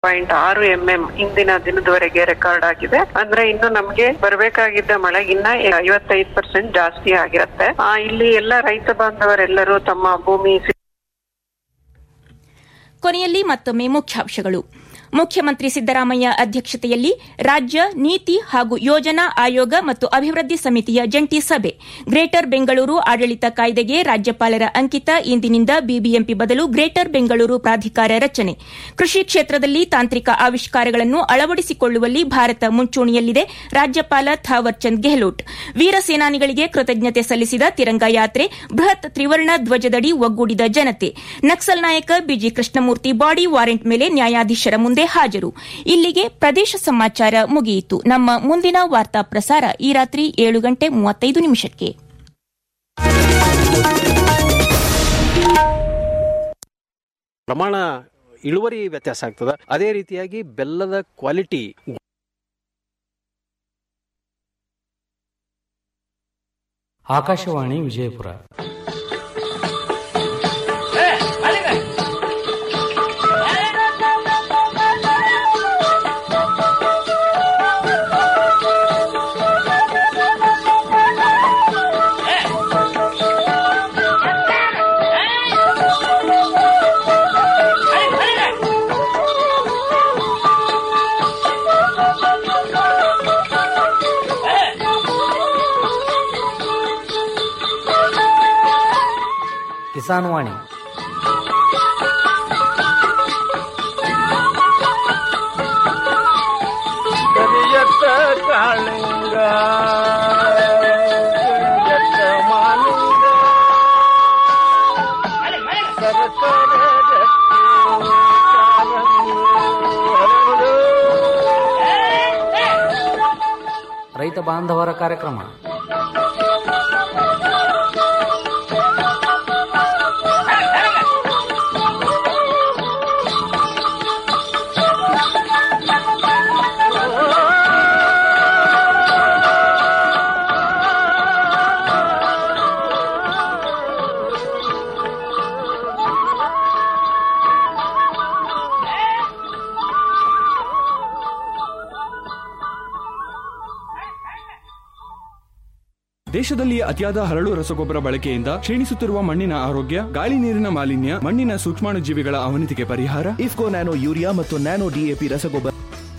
Point ಆರು M M ಇಂದಿನ ದಿನದವರೆಗೆ ರೆಕಾರ್ಡ್ ಆಗಿದೆ ಅಂದ್ರೆ ಇನ್ನು ನಮಗೆ ಬರಬೇಕಾಗಿದ್ದ ಮಳೆ ಇನ್ನ ಐವತ್ತೈದು ಪರ್ಸೆಂಟ್ ಜಾಸ್ತಿ ಆಗಿರುತ್ತೆ ಆ, ಇಲ್ಲಿ ಎಲ್ಲ ರೈತ ಬಾಂಧವರೆಲ್ಲರೂ ತಮ್ಮ ಭೂಮಿ ಕೊನೆಯಲ್ಲಿ ಮತ್ತೊಮ್ಮೆ ಮುಖ್ಯಾಂಶಗಳು ಮುಖ್ಯಮಂತ್ರಿ ಸಿದ್ದರಾಮಯ್ಯ ಅಧ್ಯಕ್ಷತೆಯಲ್ಲಿ ರಾಜ್ಯ ನೀತಿ ಹಾಗೂ ಯೋಜನಾ ಆಯೋಗ ಮತ್ತು ಅಭಿವೃದ್ಧಿ ಸಮಿತಿಯ ಜಂಟಿ ಸಭೆ ಗ್ರೇಟರ್ ಬೆಂಗಳೂರು ಆಡಳಿತ ಕಾಯ್ದೆಗೆ ರಾಜ್ಯಪಾಲರ ಅಂಕಿತ ಇಂದಿನಿಂದ ಬಿಬಿಎಂಪಿ ಬದಲು ಗ್ರೇಟರ್ ಬೆಂಗಳೂರು ಪ್ರಾಧಿಕಾರ ರಚನೆ ಕೃಷಿ ಕ್ಷೇತ್ರದಲ್ಲಿ ತಾಂತ್ರಿಕ ಆವಿಷ್ಕಾರಗಳನ್ನು ಅಳವಡಿಸಿಕೊಳ್ಳುವಲ್ಲಿ ಭಾರತ ಮುಂಚೂಣಿಯಲ್ಲಿದೆ ರಾಜ್ಯಪಾಲ ಥಾವರ್ ಚಂದ್ ಗೆಹ್ಲೋಟ್ ವೀರ ಸೇನಾನಿಗಳಿಗೆ ಕೃತಜ್ಞತೆ ಸಲ್ಲಿಸಿದ ತಿರಂಗ ಯಾತ್ರೆ ಬೃಹತ್ ತ್ರಿವರ್ಣ ಧ್ವಜದಡಿ ಒಗ್ಗೂಡಿದ ಜನತೆ ನಕ್ಸಲ್ ನಾಯಕ ಬಿಜಿ ಕೃಷ್ಣಮೂರ್ತಿ ಬಾಡಿ ವಾರೆಂಟ್ ಮೇಲೆ ನ್ಯಾಯಾಧೀಶರ ಮುಂದೆ ಹಾಜರು ಇಲ್ಲಿಗೆ ಪ್ರದೇಶ ಸಮಾಚಾರ ಮುಗಿಯಿತು ನಮ್ಮ ಮುಂದಿನ ವಾರ್ತಾ ಪ್ರಸಾರ ಈ ರಾತ್ರಿ ಏಳು ಗಂಟೆ ಮೂವತ್ತೈದು ನಿಮಿಷಕ್ಕೆ ಪ್ರಮಾಣ ಇಳುವರಿ ವ್ಯತ್ಯಾಸ ಆಗ್ತದೆ ಅದೇ ರೀತಿಯಾಗಿ ಬೆಲ್ಲದ ಕ್ವಾಲಿಟಿ ಆಕಾಶವಾಣಿ ವಿಜಯಪುರ ಕಿಸಾನ್ ವಾಣಿ ಕರಿಯತ್ತ ಕಾಳಿಂಗ ಕರಿಯತ್ತ ಮಾಲಿಂಗ ಸರಸರ ರಕ್ತಿ ಕಾರಂಗಿ ಹರಡು. ರೈತ ಬಾಂಧವರ ಕಾರ್ಯಕ್ರಮ ದೇಶದಲ್ಲಿ ಅತಿಯಾದ ಹರಳು ರಸಗೊಬ್ಬರ ಬಳಕೆಯಿಂದ ಕ್ಷೀಣಿಸುತ್ತಿರುವ ಮಣ್ಣಿನ ಆರೋಗ್ಯ ಗಾಳಿ ನೀರಿನ ಮಾಲಿನ್ಯ ಮಣ್ಣಿನ ಸೂಕ್ಷ್ಮಾಣುಜೀವಿಗಳ ಅವನತಿಗೆ ಪರಿಹಾರ ಇಫ್ಕೋ ನ್ಯಾನೋ ಯೂರಿಯಾ ಮತ್ತು ನ್ಯಾನೋ ಡಿಎಪಿ ರಸಗೊಬ್ಬರ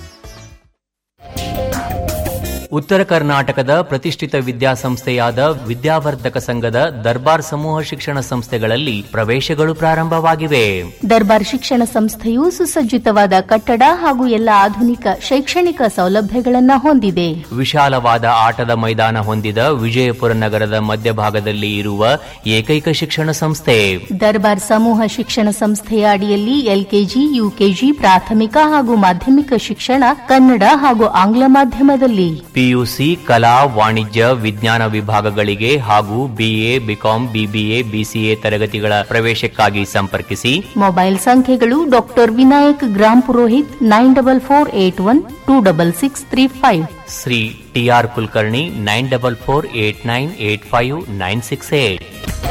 ಉತ್ತರ ಕರ್ನಾಟಕದ ಪ್ರತಿಷ್ಠಿತ ವಿದ್ಯಾಸಂಸ್ಥೆಯಾದ ವಿದ್ಯಾವರ್ಧಕ ಸಂಘದ ದರ್ಬಾರ್ ಸಮೂಹ ಶಿಕ್ಷಣ ಸಂಸ್ಥೆಗಳಲ್ಲಿ ಪ್ರವೇಶಗಳು ಪ್ರಾರಂಭವಾಗಿವೆ ದರ್ಬಾರ್ ಶಿಕ್ಷಣ ಸಂಸ್ಥೆಯು ಸುಸಜ್ಜಿತವಾದ ಕಟ್ಟಡ ಹಾಗೂ ಎಲ್ಲ ಆಧುನಿಕ ಶೈಕ್ಷಣಿಕ ಸೌಲಭ್ಯಗಳನ್ನು ಹೊಂದಿದೆ ವಿಶಾಲವಾದ ಆಟದ ಮೈದಾನ ಹೊಂದಿದ ವಿಜಯಪುರ ನಗರದ ಮಧ್ಯಭಾಗದಲ್ಲಿ ಇರುವ ಏಕೈಕ ಶಿಕ್ಷಣ ಸಂಸ್ಥೆ ದರ್ಬಾರ್ ಸಮೂಹ ಶಿಕ್ಷಣ ಸಂಸ್ಥೆಯ ಅಡಿಯಲ್ಲಿ ಎಲ್ಕೆಜಿ ಯುಕೆಜಿ ಪ್ರಾಥಮಿಕ ಹಾಗೂ ಮಾಧ್ಯಮಿಕ ಶಿಕ್ಷಣ ಕನ್ನಡ ಹಾಗೂ ಆಂಗ್ಲ ಮಾಧ್ಯಮದಲ್ಲಿ ಪಿಯುಸಿ ಕಲಾ ವಾಣಿಜ್ಯ ವಿಜ್ಞಾನ ವಿಭಾಗಗಳಿಗೆ ಹಾಗೂ ಬಿಎ ಬಿಕಾಂ ಬಿಬಿಎ ಬಿಸಿಎ ತರಗತಿಗಳ ಪ್ರವೇಶಕ್ಕಾಗಿ ಸಂಪರ್ಕಿಸಿ ಮೊಬೈಲ್ ಸಂಖ್ಯೆಗಳು doctor Vinayak Gram Purohit nine double four eight one two double six three five Shri T R Kulkarni nine double four eight nine eight five nine six eight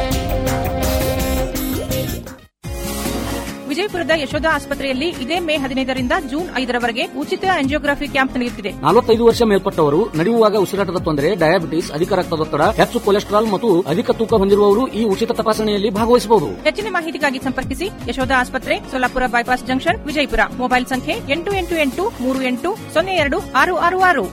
ವಿಜಯಪುರದ ಯಶೋಧ ಆಸ್ಪತ್ರೆಯಲ್ಲಿ ಇದೇ ಮೇ ಹದಿನೈದರಿಂದ ಜೂನ್ ಐದರವರೆಗೆ ಉಚಿತ ಆಂಜಿಯೋಗ್ರಫಿ ಕ್ಯಾಂಪ್ ನಡೆಯುತ್ತಿದೆ ನಲವತ್ತೈದು ವರ್ಷ ಮೇಲ್ಪಟ್ಟವರು ನಡೆಯುವಾಗ ಉಸಿರಾಟದ ತೊಂದರೆ ಡಯಾಬಿಟಿಸ್ ಅಧಿಕ ರಕ್ತದೊತ್ತಡ ಹೆಚ್ಚು ಕೊಲೆಸ್ಟ್ರಾಲ್ ಮತ್ತು ಅಧಿಕ ತೂಕ ಹೊಂದಿರುವವರು ಈ ಉಚಿತ ತಪಾಸಣೆಯಲ್ಲಿ ಭಾಗವಹಿಸಬಹುದು ಹೆಚ್ಚಿನ ಮಾಹಿತಿಗಾಗಿ ಸಂಪರ್ಕಿಸಿ ಯಶೋಧ ಆಸ್ಪತ್ರೆ Solapur bypass junction Vijayapura mobile ಸಂಖ್ಯೆ ಎಂಟು ಎಂಟು ಎಂಟು ಮೂರು ಎಂಟು ಸೊನ್ನೆ ಎರಡು ಆರು ಆರು ಆರು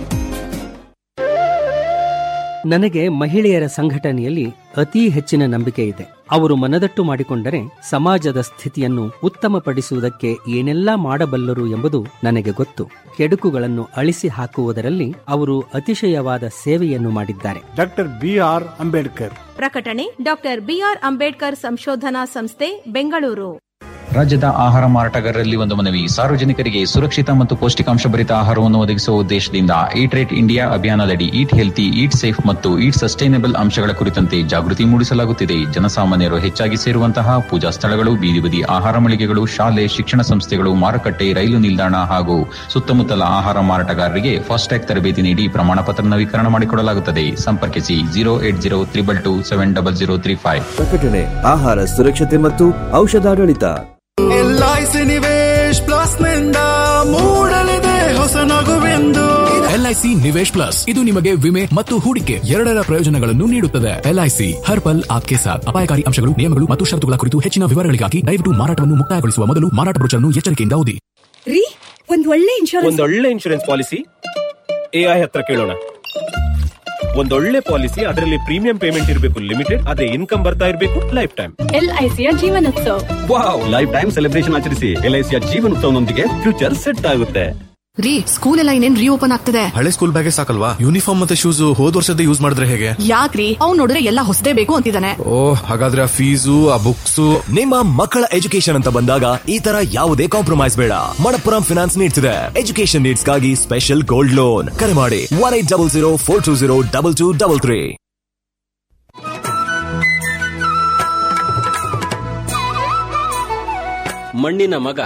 ನನಗೆ ಮಹಿಳೆಯರ ಸಂಘಟನೆಯಲ್ಲಿ ಅತಿ ಹೆಚ್ಚಿನ ನಂಬಿಕೆ ಇದೆ ಅವರು ಮನದಟ್ಟು ಮಾಡಿಕೊಂಡರೆ ಸಮಾಜದ ಸ್ಥಿತಿಯನ್ನು ಉತ್ತಮಪಡಿಸುವುದಕ್ಕೆ ಏನೆಲ್ಲಾ ಮಾಡಬಲ್ಲರು ಎಂಬುದು ನನಗೆ ಗೊತ್ತು ಕೆಡುಕುಗಳನ್ನು ಅಳಿಸಿ ಹಾಕುವುದರಲ್ಲಿ ಅವರು ಅತಿಶಯವಾದ ಸೇವೆಯನ್ನು ಮಾಡಿದ್ದಾರೆ ಡಾಕ್ಟರ್ ಬಿ ಆರ್ ಅಂಬೇಡ್ಕರ್ ಪ್ರಕಟಣೆ ಡಾಕ್ಟರ್ ಬಿಆರ್ ಅಂಬೇಡ್ಕರ್ ಸಂಶೋಧನಾ ಸಂಸ್ಥೆ ಬೆಂಗಳೂರು ರಾಜ್ಯದ ಆಹಾರ ಮಾರಾಟಗಾರರಲ್ಲಿ ಒಂದು ಮನವಿ ಸಾರ್ವಜನಿಕರಿಗೆ ಸುರಕ್ಷಿತ ಮತ್ತು ಪೌಷ್ಟಿಕಾಂಶ ಭರಿತ ಆಹಾರವನ್ನು ಒದಗಿಸುವ ಉದ್ದೇಶದಿಂದ ಈಟ್ ರೇಟ್ ಇಂಡಿಯಾ ಅಭಿಯಾನದಡಿ ಈಟ್ ಹೆಲ್ತಿ ಈಟ್ ಸೇಫ್ ಮತ್ತು ಈಟ್ ಸಸ್ಟೈನಬಲ್ ಅಂಶಗಳ ಕುರಿತಂತೆ ಜಾಗೃತಿ ಮೂಡಿಸಲಾಗುತ್ತಿದೆ ಜನಸಾಮಾನ್ಯರು ಹೆಚ್ಚಾಗಿ ಸೇರುವಂತಹ ಪೂಜಾ ಸ್ಥಳಗಳು ಬೀದಿ ಬದಿ ಆಹಾರ ಮಳಿಗೆಗಳು ಶಾಲೆ ಶಿಕ್ಷಣ ಸಂಸ್ಥೆಗಳು ಮಾರುಕಟ್ಟೆ ರೈಲು ನಿಲ್ದಾಣ ಹಾಗೂ ಸುತ್ತಮುತ್ತಲ ಆಹಾರ ಮಾರಾಟಗಾರರಿಗೆ ಫಾಸ್ಟ್ಯಾಗ್ ತರಬೇತಿ ನೀಡಿ ಪ್ರಮಾಣ ಪತ್ರ ನವೀಕರಣ ಮಾಡಿಕೊಡಲಾಗುತ್ತದೆ ಸಂಪರ್ಕಿಸಿ zero eight zero triple two seven double zero three five ಪ್ರಕಟಣೆ ಆಹಾರ ಸುರಕ್ಷತೆ ಮತ್ತು ಔಷಧಾಡಳಿತ ಎಲ್ಐಸಿ ನಿವೇಶ್ ಪ್ಲಸ್ ನಿಂದ ಮೂಡಲಿದೆ ಹೊಸ ನಗುವೆಂದು ಎಲ್ಐಸಿ ನಿವೇಶ್ ಪ್ಲಸ್ ಇದು ನಿಮಗೆ ವಿಮೆ ಮತ್ತು ಹೂಡಿಕೆ ಎರಡರ ಪ್ರಯೋಜನಗಳನ್ನು ನೀಡುತ್ತದೆ ಎಲ್ಐಸಿ ಹರ್ ಪಲ್ ಆಪ್ಕೆ ಸಾಥ್ ಅಪಾಯಕಾರಿ ಅಂಶಗಳು ನಿಯಮಗಳು ಮತ್ತು ಷರತ್ತುಗಳ ಕುರಿತು ಹೆಚ್ಚಿನ ವಿವರಗಳಿಗಾಗಿ ದಯವಿಟ್ಟು ಮಾರಾಟವನ್ನು ಮುಕ್ತಾಯಗೊಳಿಸುವ ಮೊದಲು ಮಾರಾಟ ಬ್ರೋಚರ್ನ್ನು ಎಚ್ಚರಿಕೆಯಿಂದ ಓದಿ ರೀ ಒಂದ್ ಒಳ್ಳೆ ಇನ್ಶೂರೆನ್ಸ್ ಒಂದೊಳ್ಳೆ ಇನ್ಶೂರೆನ್ಸ್ ಪಾಲಿಸಿ ಎಐ ಹತ್ರ ಕೇಳೋಣ ಒಂದೊಳ್ಳೆ ಪಾಲಿಸಿ ಅದರಲ್ಲಿ ಪ್ರೀಮಿಯಂ ಪೇಮೆಂಟ್ ಇರಬೇಕು ಲಿಮಿಟೆಡ್ ಅದೇ ಇನ್ಕಮ್ ಬರ್ತಾ ಇರಬೇಕು ಲೈಫ್ ಟೈಮ್ ಎಲ್ಐಸಿಯ ಜೀವನೋತ್ಸವ ವಾವ್ ಲೈಫ್ ಟೈಮ್ ಸೆಲೆಬ್ರೇಷನ್ ಆಚರಿಸಿ ಎಲ್ಐಸಿಯ ಜೀವನೋತ್ಸವನೊಂದಿಗೆ ಫ್ಯೂಚರ್ ಸೆಟ್ ಆಗುತ್ತೆ ರೀ ಸ್ಕೂಲ್ ಎಲ್ಲ ಇನ್ನೇನ್ ರೀಓಪನ್ ಆಗ್ತದೆ ಹಳೆ ಸ್ಕೂಲ್ ಬ್ಯಾಗೆ ಸಾಕಲ್ವಾ ಯೂನಿಫಾರ್ಮ್ ಮತ್ತೆ ಶೂಸ್ ಹೋದ್ ವರ್ಷದ ಯೂಸ್ ಮಾಡಿದ್ರೆ ಹೇಗೆ ಯಾಕ್ರಿ ಅವ್ನ್ ನೋಡಿದ್ರೆ ಎಲ್ಲ ಹೊಸದೇ ಬೇಕು ಅಂತಿದ್ದಾನೆ ಓ ಹಾಗಾದ್ರೆ ಆ ಫೀಸು ಆ ಬುಕ್ಸ್ ನಿಮ್ಮ ಮಕ್ಕಳ ಎಜುಕೇಶನ್ ಅಂತ ಬಂದಾಗ ಈ ತರ ಯಾವುದೇ ಕಾಂಪ್ರಮೈಸ್ ಬೇಡ ಮಣಪ್ಪುರಂ ಫಿನಾನ್ಸ್ ನೀಡ್ಸ್ ಇದೆ ಎಜುಕೇಶನ್ ನೀಡ್ಸ್ ಗಾಗಿ ಸ್ಪೆಷಲ್ ಗೋಲ್ಡ್ ಲೋನ್ ಕರೆ ಮಾಡಿ one eight double zero four two zero double two double three ಮಣ್ಣಿನ ಮಗ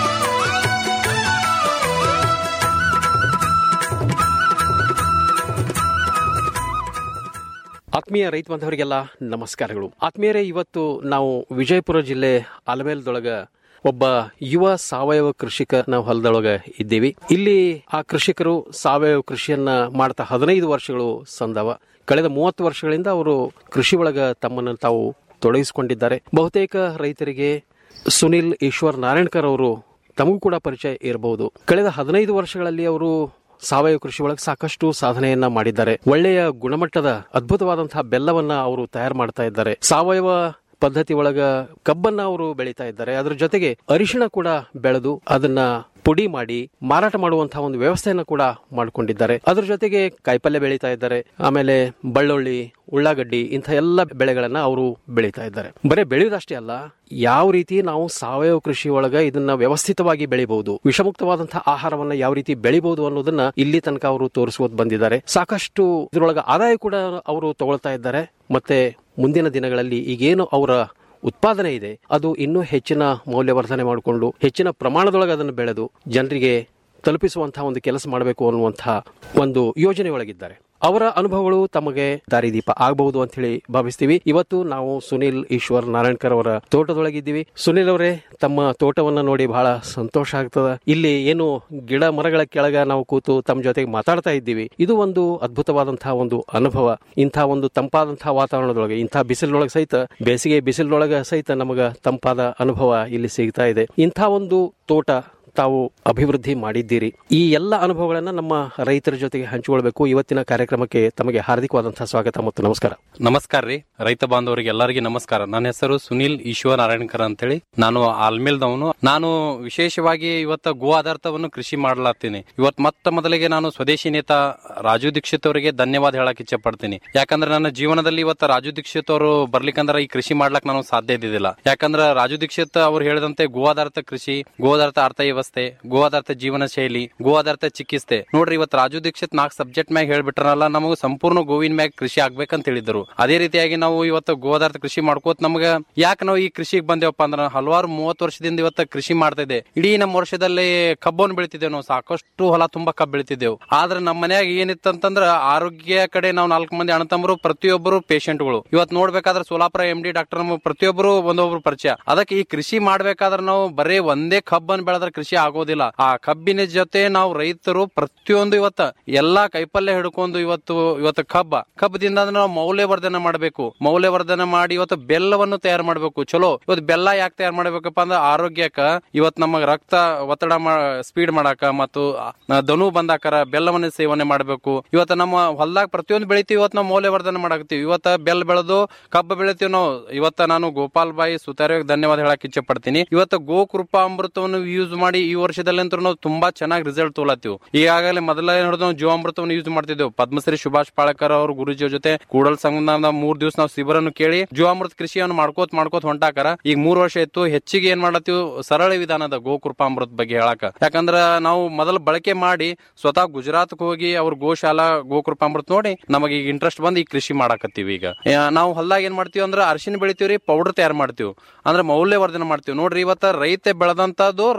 ಆತ್ಮೀಯ ರೈತ ಬಾಂಧವರಿಗೆಲ್ಲ ನಮಸ್ಕಾರಗಳು ಆತ್ಮೀಯರೇ ಇವತ್ತು ನಾವು ವಿಜಯಪುರ ಜಿಲ್ಲೆ ಆಲಮೇಲದೊಳಗ ಒಬ್ಬ ಯುವ ಸಾವಯವ ಕೃಷಿಕ ನಾವು ಹೊಲದೊಳಗ ಇದ್ದೀವಿ ಇಲ್ಲಿ ಆ ಕೃಷಿಕರು ಸಾವಯವ ಕೃಷಿಯನ್ನ ಮಾಡ್ತಾ ಹದಿನೈದು ವರ್ಷಗಳು ಸಂದವ ಕಳೆದ ಮೂವತ್ತು ವರ್ಷಗಳಿಂದ ಅವರು ಕೃಷಿ ಒಳಗ ತಮ್ಮನ್ನು ತಾವು ತೊಡಗಿಸಿಕೊಂಡಿದ್ದಾರೆ ಬಹುತೇಕ ರೈತರಿಗೆ ಸುನಿಲ್ ಈಶ್ವರ್ ನಾರಾಯಣ್ಕರ್ ಅವರು ತಮಗೂ ಕೂಡ ಪರಿಚಯ ಇರಬಹುದು ಕಳೆದ ಹದಿನೈದು ವರ್ಷಗಳಲ್ಲಿ ಅವರು ಸಾವಯವ ಕೃಷಿ ಒಳಗೆ ಸಾಕಷ್ಟು ಸಾಧನೆಯನ್ನ ಮಾಡಿದ್ದಾರೆ ಒಳ್ಳೆಯ ಗುಣಮಟ್ಟದ ಅದ್ಭುತವಾದಂತಹ ಬೆಲ್ಲವನ್ನ ಅವರು ತಯಾರು ಮಾಡ್ತಾ ಇದ್ದಾರೆ ಸಾವಯವ ಪದ್ಧತಿ ಒಳಗ ಕಬ್ಬನ್ನ ಅವರು ಬೆಳೀತಾ ಇದ್ದಾರೆ ಅದರ ಜೊತೆಗೆ ಅರಿಶಿಣ ಕೂಡ ಬೆಳೆದು ಅದನ್ನ ಪುಡಿ ಮಾಡಿ ಮಾರಾಟ ಮಾಡುವಂತಹ ಒಂದು ವ್ಯವಸ್ಥೆಯನ್ನ ಕೂಡ ಮಾಡಿಕೊಂಡಿದ್ದಾರೆ ಅದ್ರ ಜೊತೆಗೆ ಕಾಯಿಪಲ್ಯ ಬೆಳೀತಾ ಇದ್ದಾರೆ ಆಮೇಲೆ ಬಳ್ಳುಳ್ಳಿ ಉಳ್ಳಾಗಡ್ಡಿ ಇಂಥ ಎಲ್ಲ ಬೆಳೆಗಳನ್ನ ಅವರು ಬೆಳೀತಾ ಇದ್ದಾರೆ ಬರೀ ಬೆಳೆಯುವುದಷ್ಟೇ ಅಲ್ಲ ಯಾವ ರೀತಿ ನಾವು ಸಾವಯವ ಕೃಷಿ ಒಳಗ ಇದನ್ನ ವ್ಯವಸ್ಥಿತವಾಗಿ ಬೆಳಿಬಹುದು ವಿಷಮುಕ್ತವಾದಂತಹ ಆಹಾರವನ್ನ ಯಾವ ರೀತಿ ಬೆಳಿಬಹುದು ಅನ್ನೋದನ್ನ ಇಲ್ಲಿ ತನಕ ಅವರು ತೋರಿಸುವುದು ಬಂದಿದ್ದಾರೆ ಸಾಕಷ್ಟು ಇದರೊಳಗ ಆದಾಯ ಕೂಡ ಅವರು ತಗೊಳ್ತಾ ಇದ್ದಾರೆ ಮತ್ತೆ ಮುಂದಿನ ದಿನಗಳಲ್ಲಿ ಈಗೇನು ಅವರ ಉತ್ಪಾದನೆ ಇದೆ ಅದು ಇನ್ನೂ ಹೆಚ್ಚಿನ ಮೌಲ್ಯವರ್ಧನೆ ಮಾಡಿಕೊಂಡು ಹೆಚ್ಚಿನ ಪ್ರಮಾಣದೊಳಗೆ ಅದನ್ನು ಬೆಳೆದು ಜನರಿಗೆ ತಲುಪಿಸುವಂತಹ ಒಂದು ಕೆಲಸ ಮಾಡಬೇಕು ಅನ್ನುವಂತಹ ಒಂದು ಯೋಜನೆ ಒಳಗಿದ್ದಾರೆ ಅವರ ಅನುಭವಗಳು ತಮಗೆ ದಾರಿದೀಪ ಆಗಬಹುದು ಅಂತ ಹೇಳಿ ಭಾವಿಸ್ತೀವಿ ಇವತ್ತು ನಾವು ಸುನಿಲ್ ಈಶ್ವರ್ ನಾರಾಯಣ್ಕರ್ ಅವರ ತೋಟದೊಳಗಿದ್ದೀವಿ ಸುನಿಲ್ ಅವರೇ ತಮ್ಮ ತೋಟವನ್ನ ನೋಡಿ ಬಹಳ ಸಂತೋಷ ಆಗ್ತದ ಇಲ್ಲಿ ಏನು ಗಿಡ ಮರಗಳ ಕೆಳಗ ನಾವು ಕೂತು ತಮ್ಮ ಜೊತೆಗೆ ಮಾತಾಡ್ತಾ ಇದ್ದೀವಿ ಇದು ಒಂದು ಅದ್ಭುತವಾದಂತಹ ಒಂದು ಅನುಭವ ಇಂಥ ಒಂದು ತಂಪಾದಂತಹ ವಾತಾವರಣದೊಳಗೆ ಇಂಥ ಬಿಸಿಲೊಳಗೆ ಸಹಿತ ಬೇಸಿಗೆ ಬಿಸಿಲೊಳಗ ಸಹಿತ ನಮಗ ತಂಪಾದ ಅನುಭವ ಇಲ್ಲಿ ಸಿಗ್ತಾ ಇದೆ ಇಂಥ ಒಂದು ತೋಟ ತಾವು ಅಭಿವೃದ್ಧಿ ಮಾಡಿದ್ದೀರಿ ಈ ಎಲ್ಲ ಅನುಭವಗಳನ್ನ ನಮ್ಮ ರೈತರ ಜೊತೆಗೆ ಹಂಚಿಕೊಳ್ಬೇಕು ಇವತ್ತಿನ ಕಾರ್ಯಕ್ರಮಕ್ಕೆ ತಮಗೆ ಹಾರ್ದಿಕವಾದಂತಹ ಸ್ವಾಗತ ಮತ್ತು ನಮಸ್ಕಾರ ನಮಸ್ಕಾರ ರೀ ರೈತ ಬಾಂಧವರಿಗೆ ಎಲ್ಲರಿಗೂ ನಮಸ್ಕಾರ ನನ್ನ ಹೆಸರು ಸುನಿಲ್ ಈಶ್ವರ್ ನಾರಾಯಣಕರ್ ಅಂತೇಳಿ ನಾನು ಆಲ್ಮೇಲ್ದವನು ನಾನು ವಿಶೇಷವಾಗಿ ಇವತ್ತ ಗೋ ಆಧಾರಿತವನ್ನು ಕೃಷಿ ಮಾಡಲಾಗ್ತೀನಿ ಇವತ್ ಮತ್ತ ಮೊದಲಿಗೆ ನಾನು ಸ್ವದೇಶಿ ನೇತ ರಾಜು ದೀಕ್ಷಿತ್ ಅವರಿಗೆ ಧನ್ಯವಾದ ಹೇಳಕ್ ಇಚ್ಛೆ ಪಡ್ತೀನಿ ಯಾಕಂದ್ರೆ ನನ್ನ ಜೀವನದಲ್ಲಿ ಇವತ್ತ ರಾಜು ದೀಕ್ಷಿತ್ ಅವರು ಬರ್ಲಿಕ್ಕಂದ್ರ ಈ ಕೃಷಿ ಮಾಡ್ಲಕ್ ನಾನು ಸಾಧ್ಯ ಇದ್ದಿದ್ದಿಲ್ಲ ಯಾಕಂದ್ರ ರಾಜು ದೀಕ್ಷಿತ್ ಅವ್ರು ಹೇಳಿದಂತೆ ಗೋ ಆಧಾರಿತ ಕೃಷಿ ಗೋ ಆಧಾರಿತ ಅರ್ಥ ವ್ಯವಸ್ಥೆ ಗೋ ಆಧಾರಿತ ಜೀವನ ಶೈಲಿ ಗೋ ಆಧಾರಿತ ಚಿಕಿತ್ಸೆ ನೋಡ್ರಿ ಇವತ್ತು ರಾಜು ದೀಕ್ಷಿತ್ ನಾಲ್ಕು ಸಬ್ಜೆಕ್ಟ್ ಮ್ಯಾಗ ಹೇಳ್ಬಿಟ್ರಲ್ಲ ನಮಗೂ ಸಂಪೂರ್ಣ ಗೋವಿನ ಮ್ಯಾಗ ಕೃಷಿ ಆಗ್ಬೇಕಂತ ಹೇಳಿದ್ರು ಅದೇ ರೀತಿಯಾಗಿ ನಾವು ಇವತ್ತು ಗೋ ಆಧಾರಿತ ಕೃಷಿ ಮಾಡ್ಕೋತ ನಮಗ ಯಾಕೆ ನಾವು ಈ ಕೃಷಿಗೆ ಬಂದೇವಪ್ಪ ಅಂದ್ರೆ ಹಲವಾರು ಮೂವತ್ತು ವರ್ಷದಿಂದ ಇವತ್ತು ಕೃಷಿ ಮಾಡ್ತಾ ಇದೆ ಇಡೀ ನಮ್ಮ ವರ್ಷದಲ್ಲಿ ಕಬ್ಬನ್ನು ಬೆಳಿತಿದ್ದೇವೆ ನಾವು ಸಾಕಷ್ಟು ಹೊಲ ತುಂಬಾ ಕಬ್ಬು ಬೆಳಿತಿದ್ದೆವು ಆದ್ರೆ ನಮ್ಮ ಮನ್ಯಾಗ ಏನಿತ್ತಂತಂದ್ರ ಆರೋಗ್ಯ ಕಡೆ ನಾವು ನಾಲ್ಕು ಮಂದಿ ಅಣ್ಣತಮ್ಮರು ಪ್ರತಿಯೊಬ್ಬರು ಪೇಷಂಟ್ಗಳು ಇವತ್ತು ನೋಡ್ಬೇಕಾದ್ರೆ ಸೋಲಾಪುರ ಎಂ ಡಿ ಡಾಕ್ಟರ್ ಪ್ರತಿಯೊಬ್ಬರು ಒಂದೊಬ್ರು ಪರಿಚಯ ಅದಕ್ಕೆ ಈ ಕೃಷಿ ಮಾಡ್ಬೇಕಾದ್ರೆ ನಾವು ಬರೀ ಒಂದೇ ಕಬ್ಬನ್ನು ಬೆಳೆದ್ರೆ ಕೃಷಿ ಆಗೋದಿಲ್ಲ ಆ ಕಬ್ಬಿನ ಜೊತೆ ನಾವು ರೈತರು ಪ್ರತಿಯೊಂದು ಇವತ್ತ ಎಲ್ಲಾ ಕೈಪಲ್ಯ ಹಿಡ್ಕೊಂಡು ಇವತ್ತು ಇವತ್ತು ಕಬ್ಬ ಕಬ್ಬದಿಂದ ನಾವು ಮೌಲ್ಯವರ್ಧನೆ ಮಾಡಬೇಕು ಮೌಲ್ಯವರ್ಧನೆ ಮಾಡಿ ಇವತ್ತು ಬೆಲ್ಲವನ್ನು ತಯಾರು ಮಾಡಬೇಕು ಚಲೋ ಇವತ್ತು ಬೆಲ್ಲ ಯಾಕೆ ತಯಾರು ಮಾಡ್ಬೇಕಪ್ಪ ಅಂದ್ರೆ ಆರೋಗ್ಯಕ್ಕ ಇವತ್ತು ನಮ್ಮ ರಕ್ತ ಒತ್ತಡ ಸ್ಪೀಡ್ ಮಾಡಾಕ ಮತ್ತು ಆ, ದನು ಬಂದಾಕರ ಬೆಲ್ಲವನ್ನು ಸೇವನೆ ಮಾಡಬೇಕು ಇವತ್ತು ನಮ್ಮ ಹೊಲದಾಗ ಪ್ರತಿಯೊಂದು ಬೆಳಿತೀವಿ ಇವತ್ತು ನಾವು ಮೌಲ್ಯವರ್ಧನೆ ಮಾಡಾಕತ್ತೀವಿ ಇವತ್ತ ಬೆಲ್ಲ ಬೆಳೆದು ಕಬ್ಬು ಬೆಳಿತೀವಿ ನಾವು ಇವತ್ತ ನಾನು ಗೋಪಾಲ್ ಬಾಯಿ ಸುತಾರ್ಯ ಧನ್ಯವಾದ ಹೇಳಕ್ ಇಚ್ಛೆ ಪಡ್ತೀನಿ ಇವತ್ತು ಗೋ ಕೃಪಾ ಅಮೃತವನ್ನು ಯೂಸ್ ಮಾಡಿ ಈ ವರ್ಷದಲ್ಲಂತೂ ನಾವು ತುಂಬಾ ಚೆನ್ನಾಗಿ ರಿಸಲ್ಟ್ ತೊಗೊಳತ್ತೀವಿ ಈಗಾಗಲೇ ಮೊದಲ ಹಿಡಿದು ನಾವು ಜೀವಾಮೃತವನ್ನು ಯೂಸ್ ಮಾಡ್ತಿದ್ದೆವು ಪದ್ಮಶ್ರೀ ಸುಭಾಷ್ ಪಾಳಕರ್ ಅವರು ಗುರುಜಿ ಜೊತೆ ಕೂಡಲ್ ಸಂಘದ ಮೂರ್ ದಿವಸ ನಾವು ಶಿಬಿರನ್ನು ಕೇಳಿ ಜೀವಾಮೃತ ಕೃಷಿಯನ್ನು ಮಾಡ್ಕೋತ ಮಾಡ್ಕೋತ ಹೊಂಟಾಕರ ಈಗ ಮೂರ್ ವರ್ಷ ಇತ್ತು ಹೆಚ್ಚಿಗೆ ಏನ್ ಮಾಡತ್ತೀವಿ ಸರಳ ವಿಧಾನದ ಗೋ ಕೃಪಾಮೃತ ಬಗ್ಗೆ ಹೇಳಕ ಯಾಕಂದ್ರ ನಾವು ಮೊದಲು ಬಳಕೆ ಮಾಡಿ ಸ್ವತಃ ಗುಜರಾತ್ ಹೋಗಿ ಅವ್ರ ಗೋಶಾಲಾ ಗೋ ಕೃಪಾಮೃತ ನೋಡಿ ನಮಗೆ ಈಗ ಇಂಟ್ರೆಸ್ಟ್ ಬಂದು ಈ ಕೃಷಿ ಮಾಡಾಕತ್ತೀವಿ ಈಗ ಆ, ನಾವು ಹೊಲ್ದಾಗ ಏನ್ ಮಾಡ್ತೀವಿ ಅಂದ್ರೆ ಅರಿಶಿನ ಬೆಳಿತೀವ್ರಿ ಪೌಡರ್ ತಯಾರು ಮಾಡ್ತೀವಿ ಅಂದ್ರೆ ಮೌಲ್ಯವರ್ಧನೆ ಮಾಡ್ತೀವಿ ನೋಡ್ರಿ ಇವತ್ತ ರೈತ ಬೆಳೆದಂತದ್ದು ರೈತಗೆ